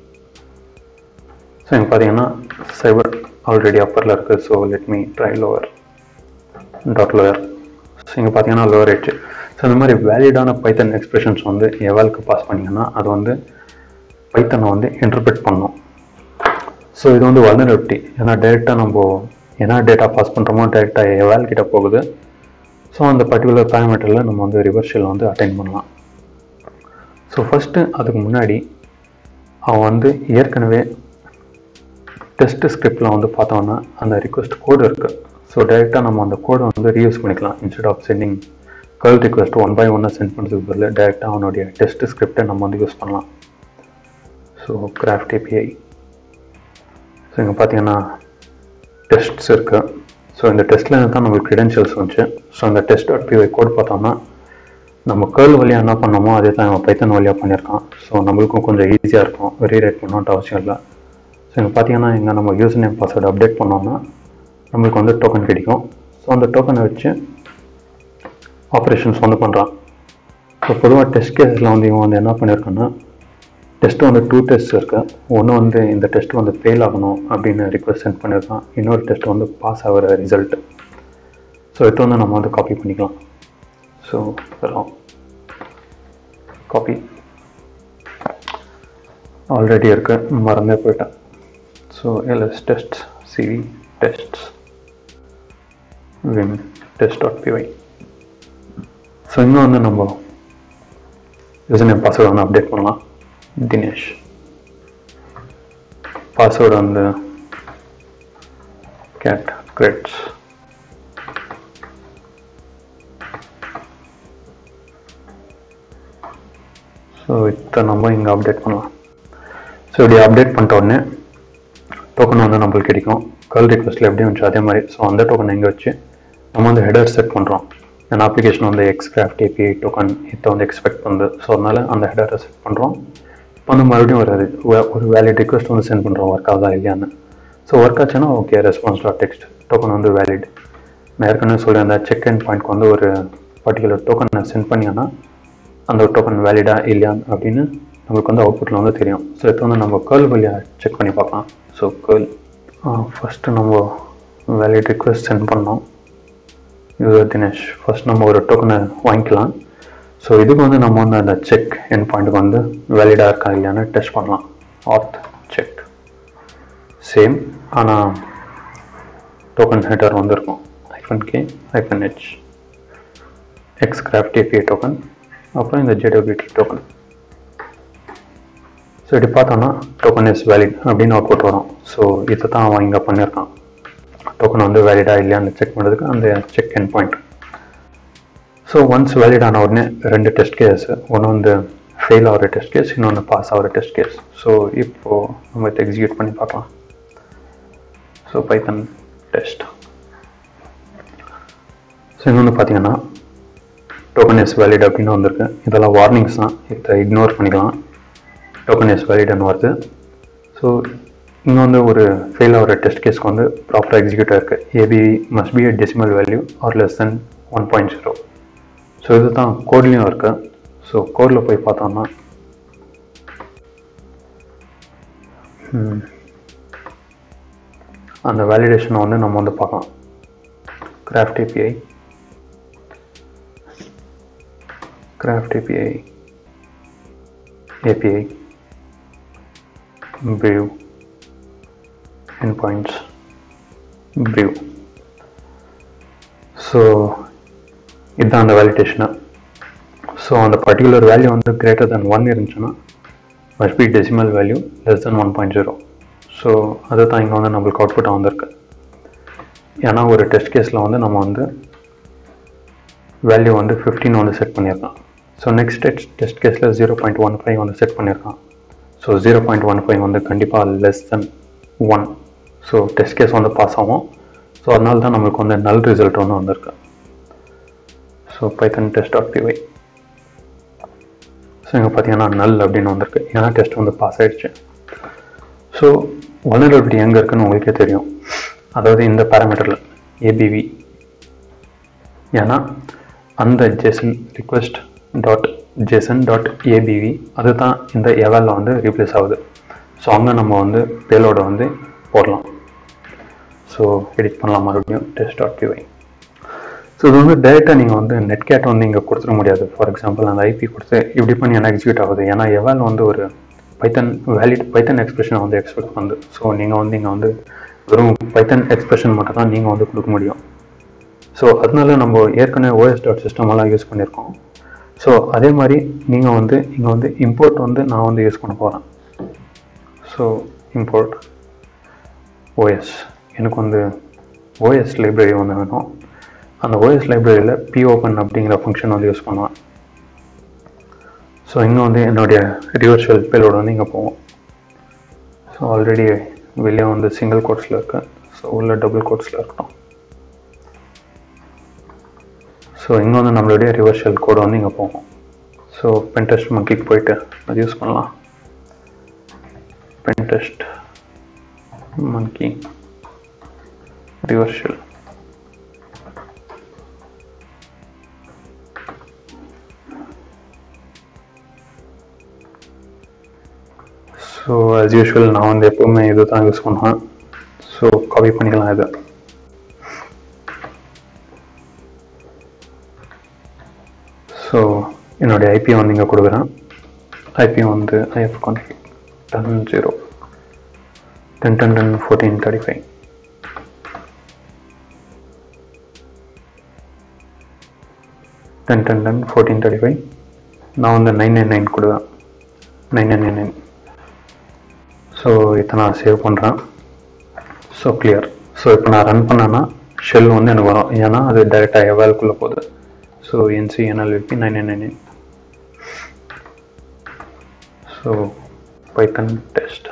[SPEAKER 1] so இங்கே பார்த்தீங்கன்னா சைபர் ஆல்ரெடி அப்பரில் இருக்குது so let me try lower dot lower so இங்கே பார்த்தீங்கன்னா லோவர் ஆயிடுச்சு ஸோ இந்த மாதிரி வேலிடான பைத்தன் எக்ஸ்பிரஷன்ஸ் வந்து எவாலுக்கு பாஸ் பண்ணிங்கன்னா அது வந்து பைத்தனை வந்து இன்டர்பிரட் பண்ணும் ஸோ இது வந்து வல்னரபிலிட்டி ஏன்னா டேரெக்டாக நம்ம என்ன டேட்டா பாஸ் பண்ணுறோமோ டேரெக்டாக எவால் கிட்ட போகுது ஸோ அந்த பர்டிகுலர் பேராமீட்டரில் நம்ம வந்து ரிவர்ஷியல் வந்து அட்டைன் பண்ணலாம் ஸோ ஃபஸ்ட்டு அதுக்கு முன்னாடி அவன் வந்து ஏற்கனவே டெஸ்ட் ஸ்கிரிப்டில் வந்து பார்த்தோன்னா அந்த ரிக்வெஸ்ட் கோடு இருக்குது ஸோ டைரெக்டாக நம்ம அந்த கோடை வந்து ரீயூஸ் பண்ணிக்கலாம் instead of sending curl request one by ஒன்னாக சென்ட் பண்ணுறதுக்கு பதில் டேரெக்டாக அவனுடைய டெஸ்ட் ஸ்கிரிப்டை நம்ம வந்து யூஸ் பண்ணலாம் ஸோ கிராஃப்ட் ஏபிஐ ஸோ இங்கே பார்த்தீங்கன்னா டெஸ்ட்ஸ் இருக்குது ஸோ இந்த டெஸ்ட்டில் தான் நம்மளுக்கு க்ரெடென்ஷியல்ஸ் வந்துச்சு ஸோ அந்த டெஸ்ட் டாட் பிஐ கோட் பார்த்தோம்னா நம்ம கேர்ள் வழியாக என்ன பண்ணோமோ அதே தான் நம்ம பைத்தன் வழியாக பண்ணியிருக்கான் ஸோ நம்மளுக்கும் கொஞ்சம் ஈஸியாக இருக்கும் ரீரைட் பண்ணணுன்ட்டு அவசியம் இல்லை ஸோ இங்கே பார்த்தீங்கன்னா இங்கே நம்ம யூசர் நேம் பாஸ்வேர்டு அப்டேட் பண்ணோம்னா நம்மளுக்கு வந்து டோக்கன் கிடைக்கும் ஸோ அந்த டோக்கனை வச்சு ஆப்ரேஷன்ஸ் வந்து பண்ணுறான் ஸோ பொதுவாக டெஸ்ட் கேஸில் வந்து இவன் வந்து என்ன பண்ணியிருக்கான்னா டெஸ்ட்டு வந்து டூ டெஸ்ட் இருக்கு ஒன்று வந்து இந்த டெஸ்ட் வந்து ஃபெயில் ஆகணும் அப்படின்னு ரிக்வெஸ்ட் சென்ட் பண்ணியிருக்கான் இன்னொரு டெஸ்ட் வந்து பாஸ் ஆகிற ரிசல்ட் ஸோ இது வந்து நம்ம வந்து காப்பி பண்ணிக்கலாம் ஸோ வரும் காப்பி ஆல்ரெடி இருக்கு மறந்தே போயிட்டேன் so LS test CV test vim test dot BY so இன்னும் வந்து நம்ம யூசர் நேம் பாஸ்வேர்டு வந்து அப்டேட் பண்ணலாம் தினேஷ் பாஸ்வேர்டு வந்து கேட் கிரெட்ஸ் ஸோ இதை நம்ம இங்கே அப்டேட் பண்ணலாம் ஸோ இப்படி அப்டேட் பண்ணிட்ட உடனே டோக்கன் வந்து நம்மளுக்கு கிடைக்கும் கர்ல் ரிக்வஸ்ட்டில் எப்படி வந்துச்சு அதே மாதிரி ஸோ அந்த டோக்கன் எங்கே வச்சு நம்ம வந்து ஹெடர் செட் பண்ணுறோம் ஏன்னா அப்ளிகேஷன் வந்து எக்ஸ் கிராஃப்ட் ஏபிஐ டோக்கன் இதை வந்து எக்ஸ்பெக்ட் பண்ணுது ஸோ அதனால அந்த ஹெடரை செட் பண்ணுறோம் இப்போ வந்து மறுபடியும் ஒரு வே- ஒரு வேலிட் ரிக்வஸ்ட் வந்து சென்ட் பண்ணுறோம் ஒர்க் ஆகுதா இல்லையான்னு ஸோ ஒர்க் ஆச்சுன்னா okay response dot text token வந்து வேலிட் நான் ஏற்கனவே சொல்லியிருந்தேன் செக் இன் பாயிண்ட்க்கு வந்து ஒரு பர்டிகுலர் டோக்கனை சென்ட் பண்ணிங்கன்னா அந்த டோக்கன் வேலிடா இல்லையா அப்படின்னு நம்மளுக்கு வந்து அவுட்புட்டில் வந்து தெரியும் ஸோ இப்போ வந்து நம்ம கேர்ள் வழியாக செக் பண்ணி பார்க்கலாம் ஸோ கேர்ள் ஃபஸ்ட்டு நம்ம வேலிட் ரிக்வெஸ்ட் சென்ட் பண்ணோம் யூசர் தினேஷ் ஃபர்ஸ்ட் நம்ம ஒரு டோக்கனை வாங்கிக்கலாம் ஸோ இதுக்கு வந்து நம்ம வந்து அந்த செக் என் பாயிண்ட்டுக்கு வந்து வேலிடாக இருக்கா இல்லையான்னு டெஸ்ட் பண்ணலாம் ஆத் செக் சேம் ஆனால் டோக்கன் ஹெட்டர் வந்து இருக்கும் hyphen k hyphen H X craft API token அப்புறம் இந்த ஜேடபிலிட்டி டோக்கன் ஸோ இப்படி பார்த்தோன்னா டோக்கன் இஸ் வேலிட் அப்படின்னு அவுட்புட் வரும் ஸோ இதை தான் அவன் இங்கே பண்ணியிருக்கான் டோக்கன் வந்து வேலிடா இல்லையான்னு செக் பண்ணுறதுக்கு அந்த check endpoint so once valid ஆன உடனே ரெண்டு டெஸ்ட் கேஸ் ஒன்று வந்து ஃபெயில் ஆகிற டெஸ்ட் கேஸ் இன்னொன்று பாஸ் ஆகிற டெஸ்ட் கேஸ் ஸோ இப்போது நம்ம இதை எக்ஸிக்யூட் பண்ணி பார்க்கலாம் ஸோ பைத்தன் டெஸ்ட் ஸோ இன்னொன்று பார்த்தீங்கன்னா டோக்கன் இஸ் வேலிட் அப்படின்னு வந்திருக்கு இதெல்லாம் வார்னிங்ஸ் தான் இதை இக்னோர் பண்ணிக்கலாம் டோக்கன் இஸ் வேலிட்னு வருது ஸோ இங்கே வந்து ஒரு ஃபெயில் ஆகிற டெஸ்ட் கேஸ்க்கு வந்து ப்ராப்பராக எக்ஸிக்யூட் ஆயிருக்கு AB must be a decimal value or less than one point zero so இது தான் கோட்லேயும் இருக்கு ஸோ கோடில் போய் பார்த்தோம்னா ம், அந்த வேலிடேஷனை வந்து நம்ம வந்து பார்க்கலாம் craft API craft API API, Brew, endpoints, Brew. So இதுதான் அந்த வேலிடேஷனு ஸோ அந்த பர்டிகுலர் வேல்யூ வந்து கிரேட்டர் தென் ஒன் இருந்துச்சுன்னா must be decimal value less than one point zero so அதுதான் இங்கே வந்து நம்மளுக்கு அவுட்புட்டாக வந்திருக்கு ஏன்னா ஒரு டெஸ்ட் கேஸில் வந்து நம்ம வந்து வேல்யூ வந்து 15 வந்து செட் பண்ணியிருக்கோம் ஸோ நெக்ஸ்ட் டெஸ்ட் டெஸ்ட் கேஸில் ஜீரோ பாயிண்ட் ஒன் ஃபைவ் வந்து செட் பண்ணியிருக்கான் so zero point one five வந்து கண்டிப்பாக less than one so test case வந்து பாஸ் ஆகும் ஸோ அதனால தான் நம்மளுக்கு வந்து நல் ரிசல்ட் ஒன்று வந்திருக்கு so Python test dot PY so இங்கே பார்த்தீங்கன்னா நல் அப்படின்னு வந்திருக்கு ஏன்னா டெஸ்ட் வந்து பாஸ் ஆயிடுச்சு ஸோ வல்னரபிலிட்டி எங்கே இருக்குன்னு உங்களுக்கே தெரியும் அதாவது இந்த பேராமீட்டரில் ஏபிவி ஏன்னா அந்த JSON request dot JSON dot ABV அதுதான் இந்த எவலில் வந்து ரீப்ளேஸ் ஆகுது ஸோ அங்கே நம்ம வந்து பேலோட வந்து போடலாம் ஸோ எடிட் பண்ணலாம் மறுபடியும் டெஸ்ட் டாட் பிவை ஸோ இது வந்து டேரெக்டாக நீங்கள் வந்து நெட் கேட் வந்து இங்கே கொடுத்துட முடியாது ஃபார் எக்ஸாம்பிள் அந்த ஐபி கொடுத்து இப்படி பண்ணி என்ன எக்ஸிக்யூட் ஆகுது ஏன்னா எவால் வந்து ஒரு பைத்தன் வேலிட் பைத்தன் எக்ஸ்பிரஷனை வந்து எக்ஸ்பெக்ட் பண்ணுது ஸோ நீங்கள் வந்து இங்கே வந்து வெறும் பைத்தன் எக்ஸ்பிரஷன் மட்டும் தான் நீங்கள் வந்து கொடுக்க முடியும் ஸோ அதனால நம்ம ஏற்கனவே ஓஎஸ் டாட் சிஸ்டம் எல்லாம் யூஸ் பண்ணியிருக்கோம் ஸோ அதே மாதிரி நீங்கள் வந்து இங்கே வந்து இம்போர்ட் வந்து நான் வந்து யூஸ் பண்ண போகிறேன் ஸோ இம்போர்ட் ஓஎஸ் எனக்கு வந்து ஓஎஸ் லைப்ரரி வந்து வேணும் அந்த ஓஎஸ் லைப்ரரியில் பிஓபன் அப்படிங்கிற ஃபங்க்ஷன் வந்து யூஸ் பண்ணுவேன் ஸோ இங்கே வந்து என்னுடைய ரிவர்ஷுவல் பேலோட வந்து இங்கே போவோம் ஸோ ஆல்ரெடி வெளியே வந்து சிங்கிள் கோட்ஸில் இருக்கு ஸோ உள்ள டபுள் கோட்ஸில் இருக்கட்டும் ஸோ இங்கே வந்து நம்மளுடைய ரிவர்ஷுவல் கோடு வந்து இங்கே போகும் ஸோ பென்டெஸ்ட் மங்கிக்கு போயிட்டு அது யூஸ் பண்ணலாம் pentest monkey reverse shell so as usual நான் வந்து எப்போவுமே இது தான் யூஸ் பண்ணுவேன் ஸோ காப்பி பண்ணிக்கலாம் இது ஸோ என்னுடைய ஐபி வந்து இங்கே கொடுக்குறேன் ஐபி வந்து ifconfig ten zero ten ten ten fourteen thirty five ten ten ten fourteen thirty five நான் வந்து நைன் நைன் நைன் கொடுவேன் nine nine nine nine so இதை நான் சேவ் பண்ணுறேன் ஸோ கிளியர் ஸோ இப்போ நான் ரன் பண்ணேன்னா ஷெல் வந்து எனக்கு வரும் ஏன்னா அது டைரெக்டாக எவால்குள்ளே போகுது so NC NLVP nine nine nine so Python test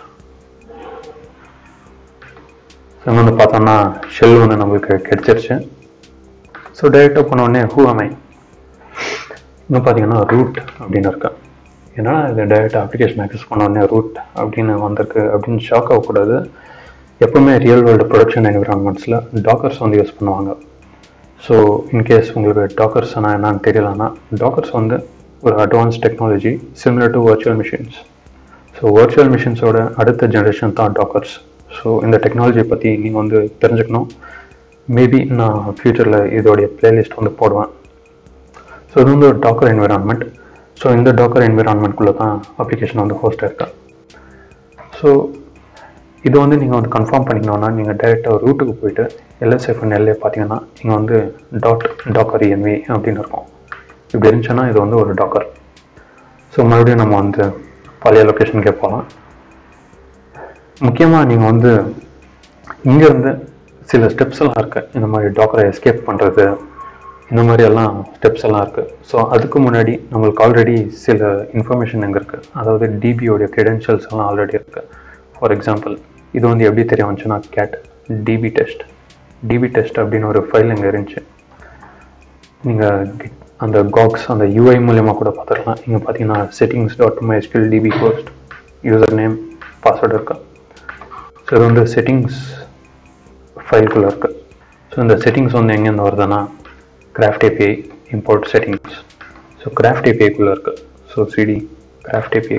[SPEAKER 1] so வந்து பார்த்தோம்னா ஷெல் வந்து நம்மளுக்கு கிடைச்சிருச்சு ஸோ டைரெக்டாக போன உடனே ஹூ அமை இன்னும் பார்த்தீங்கன்னா ரூட் அப்படின்னு இருக்கு ஏன்னா இது டைரெக்டாக அப்ளிகேஷன் ஆக்சஸ் பண்ண உடனே ரூட் அப்படின்னு வந்திருக்கு அப்படின்னு ஷாக் ஆகக்கூடாது எப்பவுமே ரியல் வேர்ல்டு ப்ரொடக்ஷன் என்விரான்மெண்ட்ஸில் டாக்கர்ஸ் வந்து யூஸ் பண்ணுவாங்க ஸோ இன்கேஸ் உங்களுக்கு டாக்கர்ஸ் ஆனால் என்னன்னு தெரியலன்னா டாக்கர்ஸ் வந்து ஒரு advance technology similar to virtual machines so virtual மிஷின்ஸோட அடுத்த ஜென்ரேஷன் தான் டாக்கர்ஸ் ஸோ இந்த டெக்னாலஜியை பற்றி நீங்கள் வந்து தெரிஞ்சுக்கணும் மேபி நான் ஃப்யூச்சரில் இதோடைய பிளேலிஸ்ட் வந்து போடுவேன் ஸோ இது வந்து ஒரு டாக்கர் என்விரான்மெண்ட் ஸோ இந்த டாக்கர் என்விரான்மெண்ட்குள்ளே தான் அப்ளிகேஷன் வந்து ஹோஸ்ட் இருக்கு ஸோ இது வந்து நீங்கள் வந்து கன்ஃபார்ம் பண்ணிக்கணும்னா நீங்கள் டைரெக்டாக ரூட்டுக்கு போயிட்டு எல்எஸ்எஃப்என் எல்ஏ பார்த்தீங்கன்னா இங்கே வந்து டாட் டாக்கர் என்வி அப்படின்னு இருக்கும் இப்படி இருந்துச்சுன்னா இது வந்து ஒரு டாக்கர் ஸோ மறுபடியும் நம்ம வந்து பழைய லொக்கேஷனுக்கே போகலாம் முக்கியமாக நீங்கள் வந்து இங்கேருந்து சில ஸ்டெப்ஸ் எல்லாம் இருக்குது இந்த மாதிரி டாக்கரை எஸ்கேப் பண்ணுறது இந்த மாதிரி எல்லாம் ஸ்டெப்ஸ் எல்லாம் இருக்குது ஸோ அதுக்கு முன்னாடி நம்மளுக்கு ஆல்ரெடி சில இன்ஃபர்மேஷன் எங்கே இருக்குது அதாவது டிபியோடைய கிரெடென்ஷியல்ஸ் எல்லாம் ஆல்ரெடி இருக்குது ஃபார் எக்ஸாம்பிள் இது வந்து எப்படி தெரிய வந்துச்சுன்னா cat DB test DB test அப்படின்னு ஒரு ஃபைல் இங்கே இருந்துச்சு நீங்கள் அந்த காக்ஸ் அந்த யூஐ மூலயமா கூட பார்த்துக்கலாம் இங்கே பார்த்தீங்கன்னா settings dot MySQL DB post user name password இருக்கு ஸோ இது வந்து செட்டிங்ஸ் ஃபைல்குள்ளே இருக்குது ஸோ இந்த செட்டிங்ஸ் வந்து எங்கேருந்து வருதுன்னா craft API import settings so craft ஏபிஐக்குள்ளே இருக்குது so CD craft API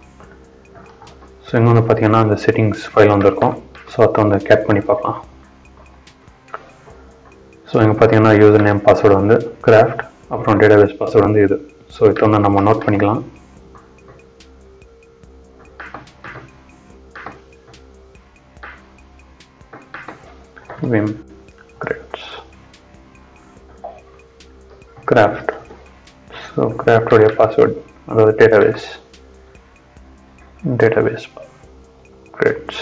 [SPEAKER 1] so இங்கே வந்து பார்த்தீங்கன்னா அந்த செட்டிங்ஸ் ஃபைல் வந்திருக்கும் ஸோ அதை வந்து கேட் பண்ணி பார்க்கலாம் ஸோ இங்கே பார்த்தீங்கன்னா யூசர் நேம் பாஸ்வேர்டு வந்து கிராஃப்ட் அப்புறம் டேட்டாபேஸ் பாஸ்வேர்டு வந்து இது ஸோ இதை வந்து நம்ம நோட் பண்ணிக்கலாம் விம் கிரெட்ஸ் கிராஃப்ட் ஸோ கிராஃப்டோடைய பாஸ்வேர்டு அதாவது டேட்டாபேஸ் database grids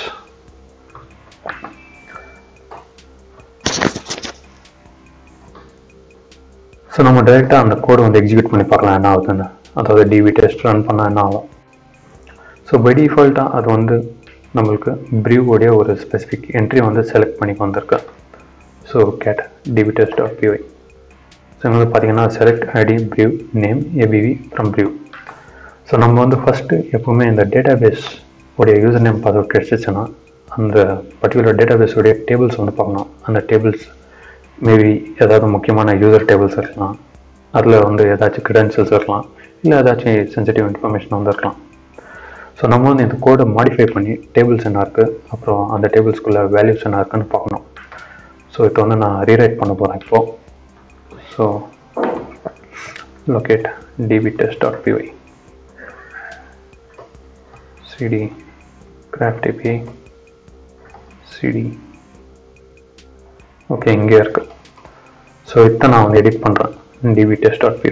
[SPEAKER 1] ஸோ நம்ம டைரெக்டாக அந்த கோடு வந்து எக்ஸிக்யூட் பண்ணி பார்க்கலாம் என்ன ஆகுதுன்னு அதாவது டிவி டெஸ்ட் ரன் பண்ணால் என்ன ஆகும் ஸோ பை டிஃபால்ட்டாக அது வந்து நம்மளுக்கு ப்ரியூவோடைய ஒரு ஸ்பெசிஃபிக் என்ட்ரி வந்து செலக்ட் பண்ணி வந்திருக்கு so cat DB test dot BY so இங்கே வந்து பார்த்தீங்கன்னா select ID brew name ABV from brew so நம்ம வந்து ஃபஸ்ட்டு எப்போவுமே இந்த டேட்டாபேஸ் உடைய யூசர் நேம் பாஸ்வேர்ட் கிடச்சிச்சுன்னா அந்த பர்டிகுலர் டேட்டாபேஸ் உடைய டேபிள்ஸ் வந்து பார்க்கணும் அந்த டேபிள்ஸ் மேபி ஏதாவது முக்கியமான யூசர் டேபிள்ஸ் இருக்கலாம் அதில் வந்து ஏதாச்சும் கிரெடென்ஷியல்ஸ் இருக்கலாம் இல்லை ஏதாச்சும் சென்சிட்டிவ் இன்ஃபர்மேஷன் வந்து இருக்கலாம் ஸோ நம்ம வந்து இந்த கோடை மாடிஃபை பண்ணி டேபிள்ஸ் என்ன இருக்குது அப்புறம் அந்த டேபிள்ஸ்குள்ளே வேல்யூஸ் என்ன இருக்குன்னு பார்க்கணும் ஸோ இப்போ வந்து நான் ரீரைட் பண்ண போகிறேன் இப்போது so locate dbtest.py cd craft api cd okay இங்கே இருக்கு ஸோ இதை நான் வந்து எடிட் பண்ணுறேன் dbtest.py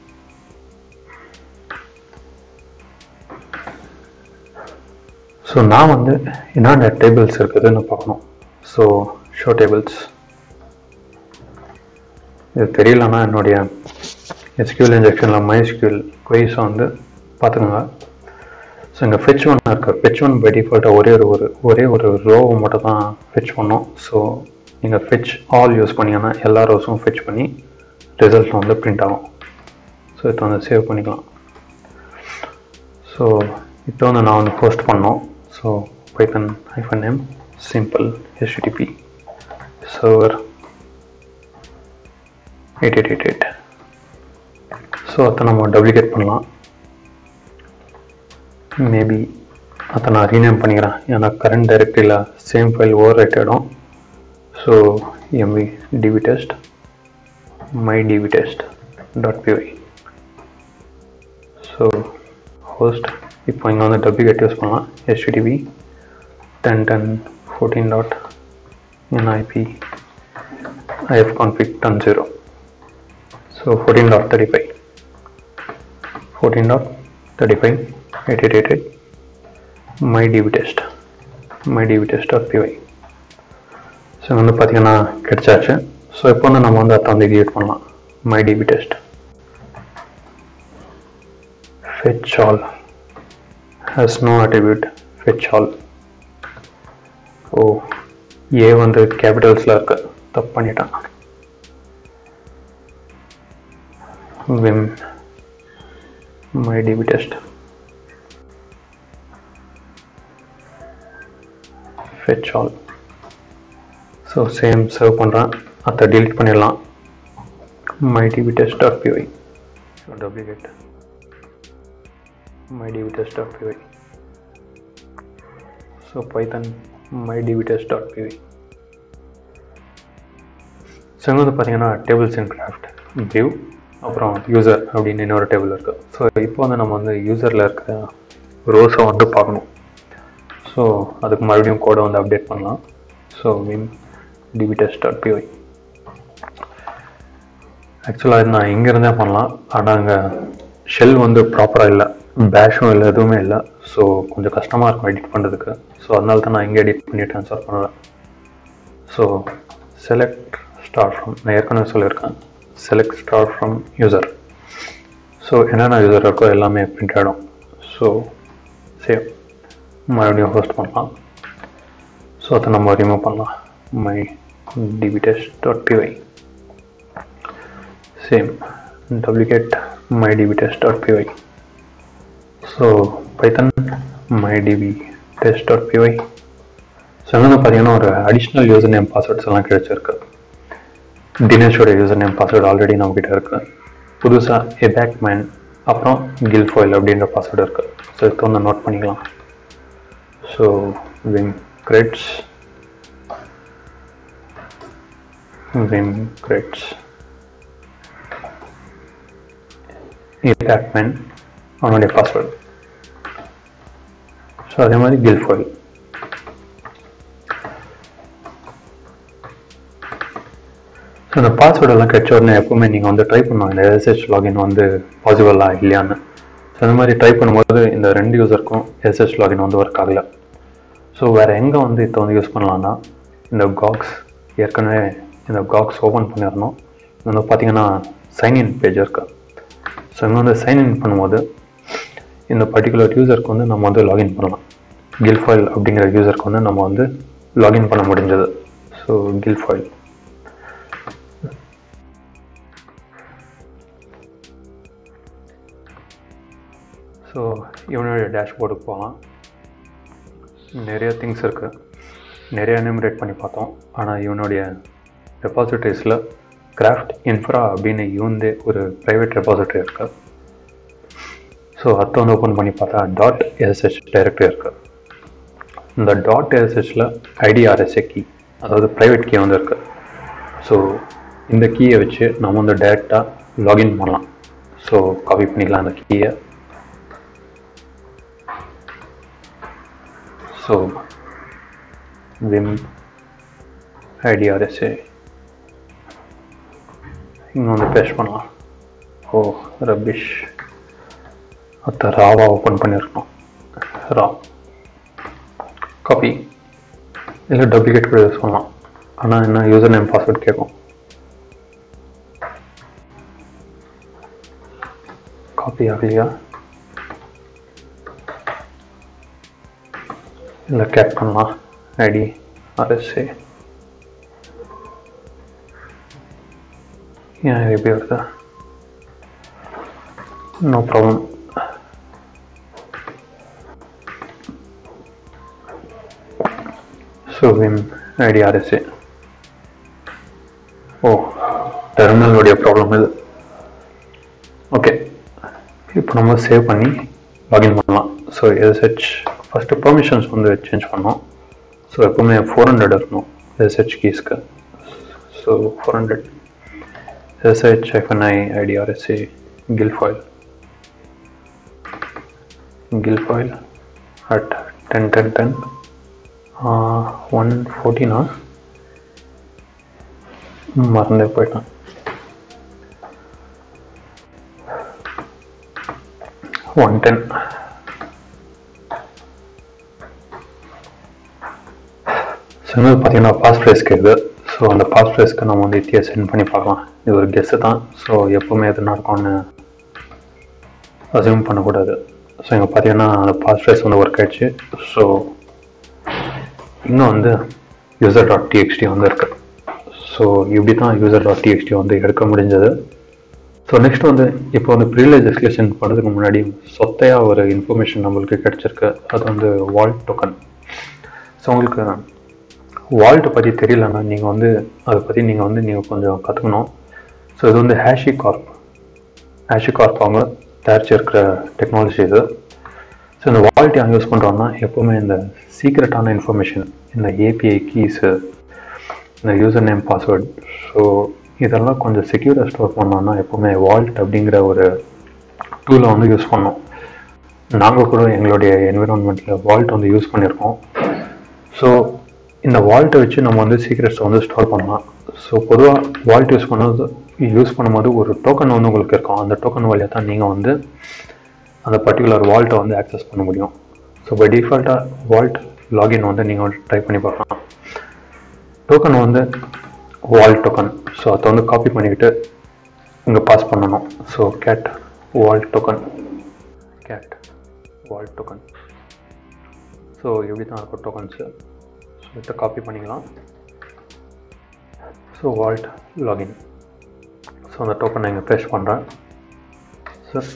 [SPEAKER 1] ஸோ நான் வந்து என்னென்ன டேபிள்ஸ் இருக்குதுன்னு பார்க்கணும் ஸோ ஷோ டேபிள்ஸ் இது தெரியலன்னா என்னுடைய எஸ்கியூஎல் இன்ஜெக்ஷனில் மைஸ்கியூஎல் குவைஸை வந்து பார்த்துக்கோங்க ஸோ இங்கே ஃபெச் ஒன் இருக்கு ஃபெச் ஒன் பை டிஃபால்ட்டாக ஒரே ஒரு ஒரு ஒரே ஒரு ரோவை மட்டும் தான் ஃபெச் பண்ணோம் ஸோ நீங்கள் ஃபெச் ஆல் யூஸ் பண்ணீங்கன்னா எல்லா ரோஸும் ஃபெச் பண்ணி ரிசல்ட் வந்து பிரிண்ட் ஆகும் ஸோ இதை வந்து சேவ் பண்ணிக்கலாம் ஸோ இப்போ வந்து நான் வந்து போஸ்ட் பண்ணோம் so python hyphen name simple HTTP server eight eight eight eight so அதை நம்ம டப்ளிகேட் பண்ணலாம் மேபி அதை நான் ரீநேம் பண்ணிக்கிறேன் ஏன்னா கரண்ட் டைரக்டரியில் சேம் ஃபைல் ஓவர் ரைட் ஆகிடும் so MV TV test my TV test dot BY so host இப்போ இங்கே வந்து டப்ளிகேட் யூஸ் பண்ணலாம் HDTV ten ten fourteen dot NIP ifconfig ten zero so fourteen dot thirty five fourteen dot thirty five eight eight eight eight my TV test my TV test dot BY so வந்து பார்த்தீங்கன்னா கிடைச்சாச்சு ஸோ இப்போ வந்து நம்ம வந்து அதை வந்து எடிட் பண்ணலாம் my TV test fetch all has no attribute fetch all oh A வந்து கேபிட்டல்ஸில் இருக்கு தப்பு பண்ணிட்டான் vim my db test fetch all so same serve பண்ணுறேன் அதை delete பண்ணிடலாம் my db test dot py so duplicate my db test dot py so python my db test dot py so இங்கே வந்து பார்த்தீங்கன்னா டேபிள்ஸ் இன் கிராஃப்ட் வியூ அப்புறம் யூசர் அப்படின்னு இன்னொரு டேபிள் இருக்குது ஸோ இப்போ வந்து நம்ம வந்து யூசரில் இருக்கிற ரோஸை வந்து பார்க்கணும் ஸோ அதுக்கு மறுபடியும் கோடை வந்து அப்டேட் பண்ணலாம் so vim DB test dot py ஆக்சுவலாக இது நான் இங்கேருந்தே பண்ணலாம் ஆனால் அங்கே ஷெல் வந்து ப்ராப்பராக இல்லை பேஷும் இல்லை எதுவுமே இல்லை ஸோ கொஞ்சம் கஷ்டமாக இருக்கும் எடிட் பண்ணுறதுக்கு ஸோ அதனால தான் நான் இங்கே எடிட் பண்ணி ட்ரான்ஸ்ஃபர் பண்ணுவேன் ஸோ செலக்ட் ஸ்டார்ட் ஃப்ரம் நான் ஏற்கனவே சொல்லியிருக்கேன் select star from user so என்னென்ன யூசர் இருக்கோ எல்லாமே பிரிண்ட் ஆகிடும் ஸோ சேவ் மறுபடியும் ஹோஸ்ட் பண்ணலாம் ஸோ அதை நம்ம ரிமூவ் பண்ணலாம் my DB test dot py same duplicate my DB test dot BY so python my DB test dot BY so என்னென்னு பார்த்தீங்கன்னா ஒரு அடிஷ்னல் யூசர் நேம் பாஸ்வேர்ட்ஸ் எல்லாம் கிடைச்சிருக்கு தினேஷோட யூசர் நேம் பாஸ்வேர்டு ஆல்ரெடி நம்மக்கிட்ட இருக்கு புதுசாக எபேக் மேன் அப்புறம் கில் ஃபோயில் அப்படின்ற பாஸ்வேர்டு இருக்கு ஸோ இதுக்கு வந்து நோட் பண்ணிக்கலாம் so vim creds vim creds எபேக் மேன் அவனுடைய பாஸ்வேர்டு ஸோ அதே மாதிரி கில் ஃபோயில் ஸோ இந்த பாஸ்வேர்டெல்லாம் கிடைச்ச உடனே எப்பவுமே நீங்கள் வந்து ட்ரை பண்ணுவாங்க இந்த எஸ்எஸ்ஹெச் லாகின் வந்து பாசிபிளா இல்லையான்னு ஸோ இந்த மாதிரி ட்ரை பண்ணும்போது இந்த ரெண்டு யூசருக்கும் எஸ்எஸ்ஹெச் லாகின் வந்து ஒர்க் ஆகலை ஸோ வேறு எங்கே வந்து இதை வந்து யூஸ் பண்ணலாம்னா இந்த காக்ஸ் ஏற்கனவே இந்த காக்ஸ் ஓப்பன் பண்ணிடணும் இது வந்து பார்த்தீங்கன்னா சைன்இன் பேஜ் இருக்கு ஸோ இங்கே வந்து சைன்இன் பண்ணும்போது இந்த பர்டிகுலர் யூசருக்கு வந்து நம்ம வந்து லாகின் பண்ணலாம் கில் ஃபைல் அப்படிங்கிற யூசருக்கு வந்து நம்ம வந்து லாகின் பண்ண முடிஞ்சது ஸோ கில் ஃபைல் ஸோ இவனுடைய டேஷ்போர்டுக்கு போகலாம் நிறைய திங்ஸ் இருக்குது நிறைய எனிமரேட் பண்ணி பார்த்தோம் ஆனால் இவனுடைய ரெபாசிட்டரிஸில் கிராஃப்ட் இன்ஃப்ரா அப்படின்னு இவந்தே ஒரு ப்ரைவேட் ரெபாசிட்டரி இருக்குது ஸோ அதை வந்து ஓப்பன் பண்ணி பார்த்தா டாட் எஸ்எஸ்ஹெச் டைரக்டரி இருக்குது இந்த டாட் எஸ்எஸ்ஹெச்சில் ஐடிஆர்எஸ்ஏ கீ அதாவது ப்ரைவேட் கீ வந்து இருக்குது ஸோ இந்த கீயை வச்சு நம்ம வந்து டைரெக்டாக லாகின் பண்ணலாம் ஸோ காப்பி பண்ணிக்கலாம் அந்த கீயை ஸோ விம் ஐடிஆர்எஸ்ஏ இங்கே வந்து பேஸ்ட் பண்ணலாம் ஓ ரபிஷ் அத்த ராவா ஓப்பன் பண்ணியிருக்கணும் ரா காப்பி இல்லை டூப்ளிகேட் கூட யூஸ் பண்ணலாம் ஆனால் என்ன யூசர் நேம் பாஸ்வேர்ட் கேட்கும் காப்பி ஆகலையா இல்லை கேப் பண்ணலாம் ஐடி ஆர்எஸ்ஏ ஏன் இது எப்படி வருதா no problem so vim ID RSA oh டெர்மினலுடைய ப்ராப்ளம் இது ஓகே இப்போ நம்ம சேவ் பண்ணி லாகின் பண்ணலாம் ஸோ எஸ்ஹெச் ஃபஸ்ட்டு பெர்மிஷன்ஸ் வந்து சேஞ்ச் பண்ணோம் ஸோ எப்போவுமே ஃபோர் ஹண்ட்ரட் இருக்கணும் எஸ்ஹெச் கீஸ்க்கு so four hundred SSH hyphen I ID RSA கில் ஃபைல் கில் file at ten ten ten one ஃபோர்டீனா மறந்தே போயிட்டேன் ஒன் டென் ஸோ இன்னொரு பார்த்தீங்கன்னா பாஸ் ப்ரைஸ் கேட்குது ஸோ அந்த பாஸ் ப்ரைஸ்க்கு நம்ம வந்து இத்தியை சென்ட் பண்ணி பார்க்கலாம் இது ஒரு கெஸ்ஸு தான் ஸோ எப்போவுமே எது நடக்கும்னு அசியூம் பண்ணக்கூடாது ஸோ இங்கே பார்த்தீங்கன்னா அந்த பாஸ் ப்ரைஸ் வந்து ஒர்க் ஆயிடுச்சு ஸோ இன்னும் வந்து யூசர் டாட் டிஎக்ஸ்டி வந்து இருக்கு ஸோ இப்படி தான் யூசர் டாட் டிஎக்ஸ்டி வந்து எடுக்க முடிஞ்சது ஸோ நெக்ஸ்ட் வந்து இப்போ வந்து ப்ரீலேஜ் எஸ்கலேஷன் பண்ணுறதுக்கு முன்னாடி சொத்தையாக ஒரு இன்ஃபர்மேஷன் நம்மளுக்கு கிடச்சிருக்கு அது வந்து வால்ட் டோக்கன் ஸோ உங்களுக்கு வால்ட்டை பற்றி தெரியலன்னா நீங்கள் வந்து அதை பற்றி நீங்கள் வந்து நீங்கள் கொஞ்சம் கற்றுக்கணும் ஸோ இது வந்து ஹேஷி கார்ப் ஹேஷி கார்ப் அவங்க தயாரிச்சிருக்கிற டெக்னாலஜி இது ஸோ இந்த வால்ட் யார் யூஸ் பண்ணுறோன்னா எப்போவுமே இந்த சீக்ரெட்டான இன்ஃபர்மேஷன் இந்த ஏபிஐ கீஸு இந்த யூசர் நேம் பாஸ்வேர்ட் ஸோ இதெல்லாம் கொஞ்சம் செக்யூராக ஸ்டோர் பண்ணோம்னா எப்போவுமே வால்ட் அப்படிங்கிற ஒரு டூலை வந்து யூஸ் பண்ணோம் நாங்கள் கூட எங்களுடைய என்விரான்மெண்ட்டில் வால்ட் வந்து யூஸ் பண்ணியிருக்கோம் ஸோ இந்த வால்ட்டை வச்சு நம்ம வந்து சீக்ரெட்ஸை வந்து ஸ்டோர் பண்ணலாம் ஸோ பொதுவாக வால்ட் யூஸ் பண்ணது யூஸ் பண்ணும்போது ஒரு டோக்கன் வந்து உங்களுக்கு இருக்கும் அந்த டோக்கன் வழியாக தான் நீங்கள் வந்து அந்த பர்டிகுலர் வால்ட்டை வந்து ஆக்சஸ் பண்ண முடியும் ஸோ பை டிஃபால்ட்டாக வால்ட் லாகின் வந்து நீங்கள் வந்து ட்ரை பண்ணி பார்க்கலாம் டோக்கன் வந்து வால் டோக்கன் ஸோ அதை வந்து காப்பி பண்ணிக்கிட்டு இங்கே பாஸ் பண்ணணும் so cat vault token cat vault token so இப்படி தான் இருக்கும் டோக்கன்ஸு ஸோ இதை காப்பி பண்ணிக்கலாம் ஸோ வால்ட் லாகின் ஸோ அந்த டோக்கனை இங்கே பேஸ்ட் பண்ணுறேன் சார்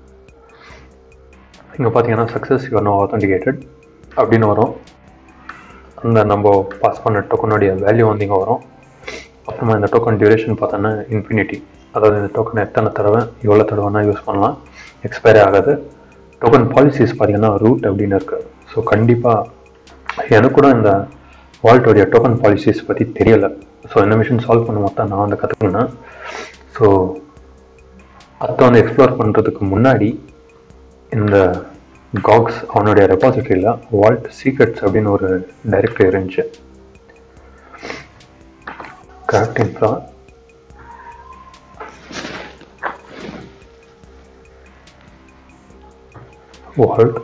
[SPEAKER 1] இங்கே பார்த்தீங்கன்னா சக்ஸஸ் யூஆர் நோ ஆத்தன்டிகேட்டட் அப்படின்னு வரும் அந்த நம்ம பாஸ் பண்ண டோக்கனுடைய வேல்யூ வந்து இங்கே வரும் அப்புறமா இந்த டோக்கன் டியூரேஷன் பார்த்தோன்னா இன்ஃபினிட்டி அதாவது இந்த டோக்கன் எத்தனை தடவை எவ்வளோ தடவைனா யூஸ் பண்ணலாம் எக்ஸ்பைரி ஆகாது டோக்கன் பாலிசிஸ் பார்த்தீங்கன்னா ரூட் அப்படின்னு இருக்குது ஸோ கண்டிப்பாக எனக்கு கூட இந்த வால்ட்டோடைய டோக்கன் பாலிசிஸ் பற்றி தெரியலை ஸோ இந்த மிஷின் சால்வ் பண்ணும்போது தான் நான் வந்து கற்றுக்கினேன் ஸோ அதை வந்து எக்ஸ்ப்ளோர் பண்ணுறதுக்கு முன்னாடி இந்த காக்ஸ் அவனுடைய ரெபாசிட்டரியில் வால்ட் சீக்ரெட்ஸ் அப்படின்னு ஒரு டைரக்டரி இருந்துச்சு கரெக்ட் இன்ஃப்ரா வால்ட்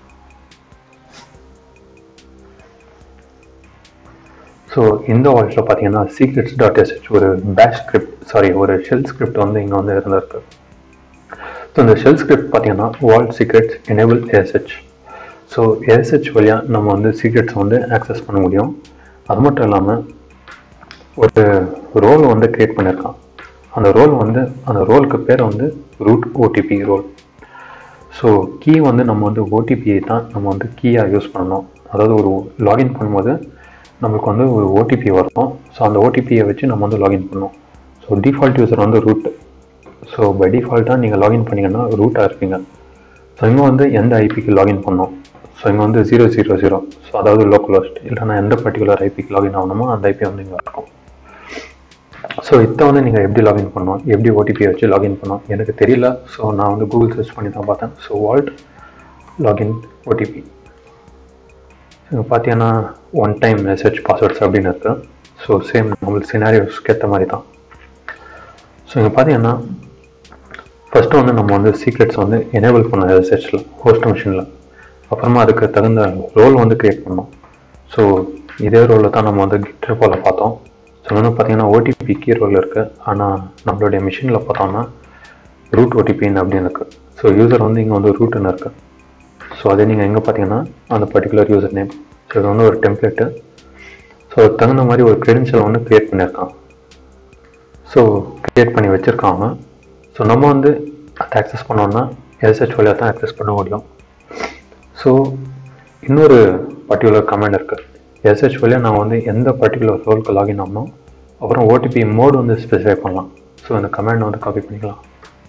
[SPEAKER 1] ஸோ இந்த வால்ட்டில் பார்த்தீங்கன்னா சீக்ரெட்ஸ் டாட் எஸ்ஹெச் ஒரு பேஷ் ஸ்கிரிப்ட் சாரி ஒரு ஷெல் ஸ்கிரிப்ட் வந்து இங்கே வந்து இருந்திருக்கு ஸோ இந்த ஷெல் ஸ்கிரிப்ட் பார்த்தீங்கன்னா vault secrets enable SSH so SSH வழியாக நம்ம வந்து சீக்ரெட்ஸ் வந்து ஆக்சஸ் பண்ண முடியும் அது மட்டும் இல்லாமல் ஒரு ரோல் வந்து க்ரியேட் பண்ணியிருக்கான் அந்த ரோல் வந்து அந்த ரோலுக்கு பேர் வந்து root OTP role so key வந்து நம்ம வந்து ஓடிபியை தான் நம்ம வந்து கீயாக யூஸ் பண்ணணும் அதாவது ஒரு லாகின் பண்ணும்போது நம்மளுக்கு வந்து ஒரு ஓடிபி வரும் ஸோ அந்த ஓடிபியை வச்சு நம்ம வந்து லாகின் பண்ணோம் ஸோ டிஃபால்ட் யூசர் வந்து ரூட் ஸோ பை டிஃபால்ட்டாக நீங்கள் லாகின் பண்ணிங்கன்னா ரூட்டாக இருப்பீங்க ஸோ இங்கே வந்து எந்த ஐபிக்கு லாகின் பண்ணோம் ஸோ இங்கே வந்து ஜீரோ ஜீரோ ஜீரோ ஸோ அதாவது லோக்கல் ஹோஸ்ட் இல்லைனா எந்த பர்டிகுலர் ஐபிக்கு லாகின் ஆகணுமோ அந்த ஐபி வந்து இங்கே இருக்கும் ஸோ இதை வந்து நீங்கள் எப்படி லாகின் பண்ணணும் எப்படி ஓடிபி வச்சு லாகின் பண்ணணும் எனக்கு தெரியல ஸோ நான் வந்து கூகுள் சர்ச் பண்ணி தான் பார்த்தேன் ஸோ வால்ட் லாகின் ஓடிபி இங்கே பார்த்தீங்கன்னா ஒன் டைம் மெசேஜ் பாஸ்வேர்ட்ஸ் அப்படின்னு இருக்கு ஸோ சேம் நம்மளுக்கு சினாரியோஸ்க்கு ஏற்ற மாதிரி தான் ஸோ இங்கே பார்த்தீங்கன்னா ஃபஸ்ட்டு வந்து நம்ம வந்து சீக்ரெட்ஸ் வந்து எனேபிள் பண்ணோம் எஸ்ஹெச்சில் ஹோஸ்ட் மிஷினில் அப்புறமா அதுக்கு தகுந்த ரோல் வந்து க்ரியேட் பண்ணோம் ஸோ இதே ரோலில் தான் நம்ம வந்து கிட்டர் போல் பார்த்தோம் ஸோ வந்து பார்த்தீங்கன்னா ஓடிபி கீ ரோல் இருக்குது ஆனால் நம்மளுடைய மிஷினில் பார்த்தோம்னா ரூட் ஓடிபின்னு அப்படின்னு இருக்குது ஸோ யூசர் வந்து இங்கே வந்து ரூட்டுன்னு இருக்குது ஸோ அதே நீங்கள் எங்கே பார்த்தீங்கன்னா அந்த பர்டிகுலர் யூசர் நேம் ஸோ இது வந்து ஒரு டெம்ப்ளேட்டு ஸோ அதுக்கு தகுந்த மாதிரி ஒரு க்ரெடென்ஷியல் வந்து க்ரியேட் பண்ணியிருக்கான் ஸோ க்ரியேட் பண்ணி வச்சுருக்காங்க ஸோ நம்ம வந்து அதை ஆக்சஸ் பண்ணோம்னா எஸ்ஹெச் வழியாக தான் ஆக்சஸ் பண்ண முடியும் ஸோ இன்னொரு பர்டிகுலர் கமெண்ட் இருக்குது எஸ்ஹெச் வழியாக நான் வந்து எந்த பர்டிகுலர் ரோலுக்கு லாகின் ஆகணும் அப்புறம் ஓடிபி மோடு வந்து ஸ்பெசிஃபை பண்ணலாம் ஸோ இந்த கமெண்ட் வந்து காப்பி பண்ணிக்கலாம்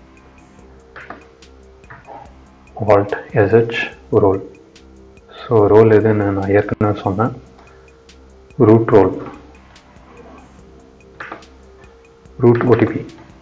[SPEAKER 1] vault SSH role so role எதுன்னு நான் ஏற்கனவே சொன்னேன் root role root OTP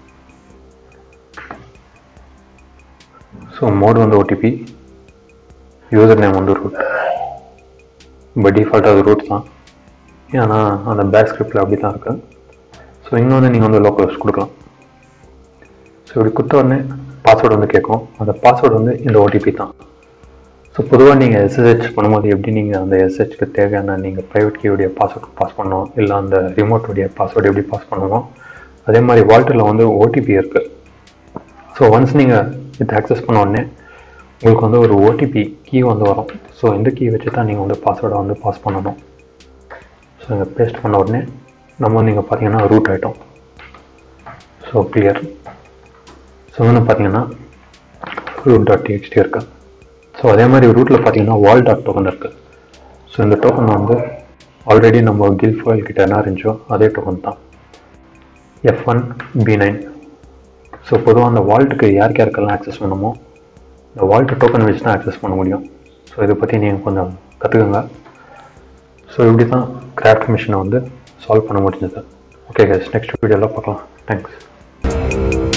[SPEAKER 1] so mode வந்து ஓடிபி யூசர் நேம் வந்து ரூட் இப்போ டிஃபால்ட்டாக அது ரூட் தான் ஏன்னா அந்த பேக் ஸ்கிரிப்டில் அப்படி தான் இருக்குது ஸோ இன்னொன்று நீங்கள் வந்து லோக்கல் கொடுக்கலாம் ஸோ இப்படி கொடுத்த உடனே பாஸ்வேர்டு வந்து கேட்கும் அந்த பாஸ்வேர்டு வந்து இந்த ஓடிபி தான் ஸோ பொதுவாக நீங்கள் எஸ்எஸ்ஹெச் பண்ணும்போது எப்படி நீங்கள் அந்த எஸ்ஹெச்க்கு தேவையான நீங்கள் ப்ரைவேட் கீயுடைய பாஸ்வேர்டு பாஸ் பண்ணணும் இல்லை அந்த ரிமோட்டுடைய பாஸ்வேர்டு எப்படி பாஸ் பண்ணுவோம் அதே மாதிரி வால்ட்டில் வந்து ஓடிபி இருக்குது ஸோ ஒன்ஸ் நீங்கள் இதை ஆக்சஸ் பண்ண உடனே உங்களுக்கு வந்து ஒரு ஓடிபி கீ வந்து வரும் ஸோ இந்த கீ வச்சு தான் நீங்கள் வந்து பாஸ்வேர்டை வந்து பாஸ் பண்ணணும் ஸோ இங்கே பேஸ்ட் பண்ண உடனே நம்ம வந்து இங்கே பார்த்தீங்கன்னா ரூட் ஆகிட்டோம் ஸோ கிளியர் ஸோ வந்து பார்த்தீங்கன்னா ரூட் டாட் டிஎக்ஸ்டி இருக்கு ஸோ அதே மாதிரி ரூட்டில் பார்த்தீங்கன்னா வால் டாட் டோக்கன் இருக்குது ஸோ இந்த டோக்கன் வந்து ஆல்ரெடி நம்ம கில் ஃபைல் கிட்ட என்ன இருந்துச்சோ அதே டோக்கன் தான் F one B nine so பொதுவாக அந்த வால்ட்டுக்கு யாருக்கு யாருக்கெல்லாம் ஆக்சஸ் பண்ணுமோ இந்த வால்ட் டோக்கன் வச்சு தான் ஆக்சஸ் பண்ண முடியும் ஸோ இதை பற்றி நீங்கள் கொஞ்சம் கற்றுக்குங்க ஸோ இப்படி தான் கிராஃப்ட் மிஷினை வந்து சால்வ் பண்ண முடிஞ்சது ஓகே கேஸ் நெக்ஸ்ட் வீடியோவில் பார்க்கலாம் தேங்க்ஸ்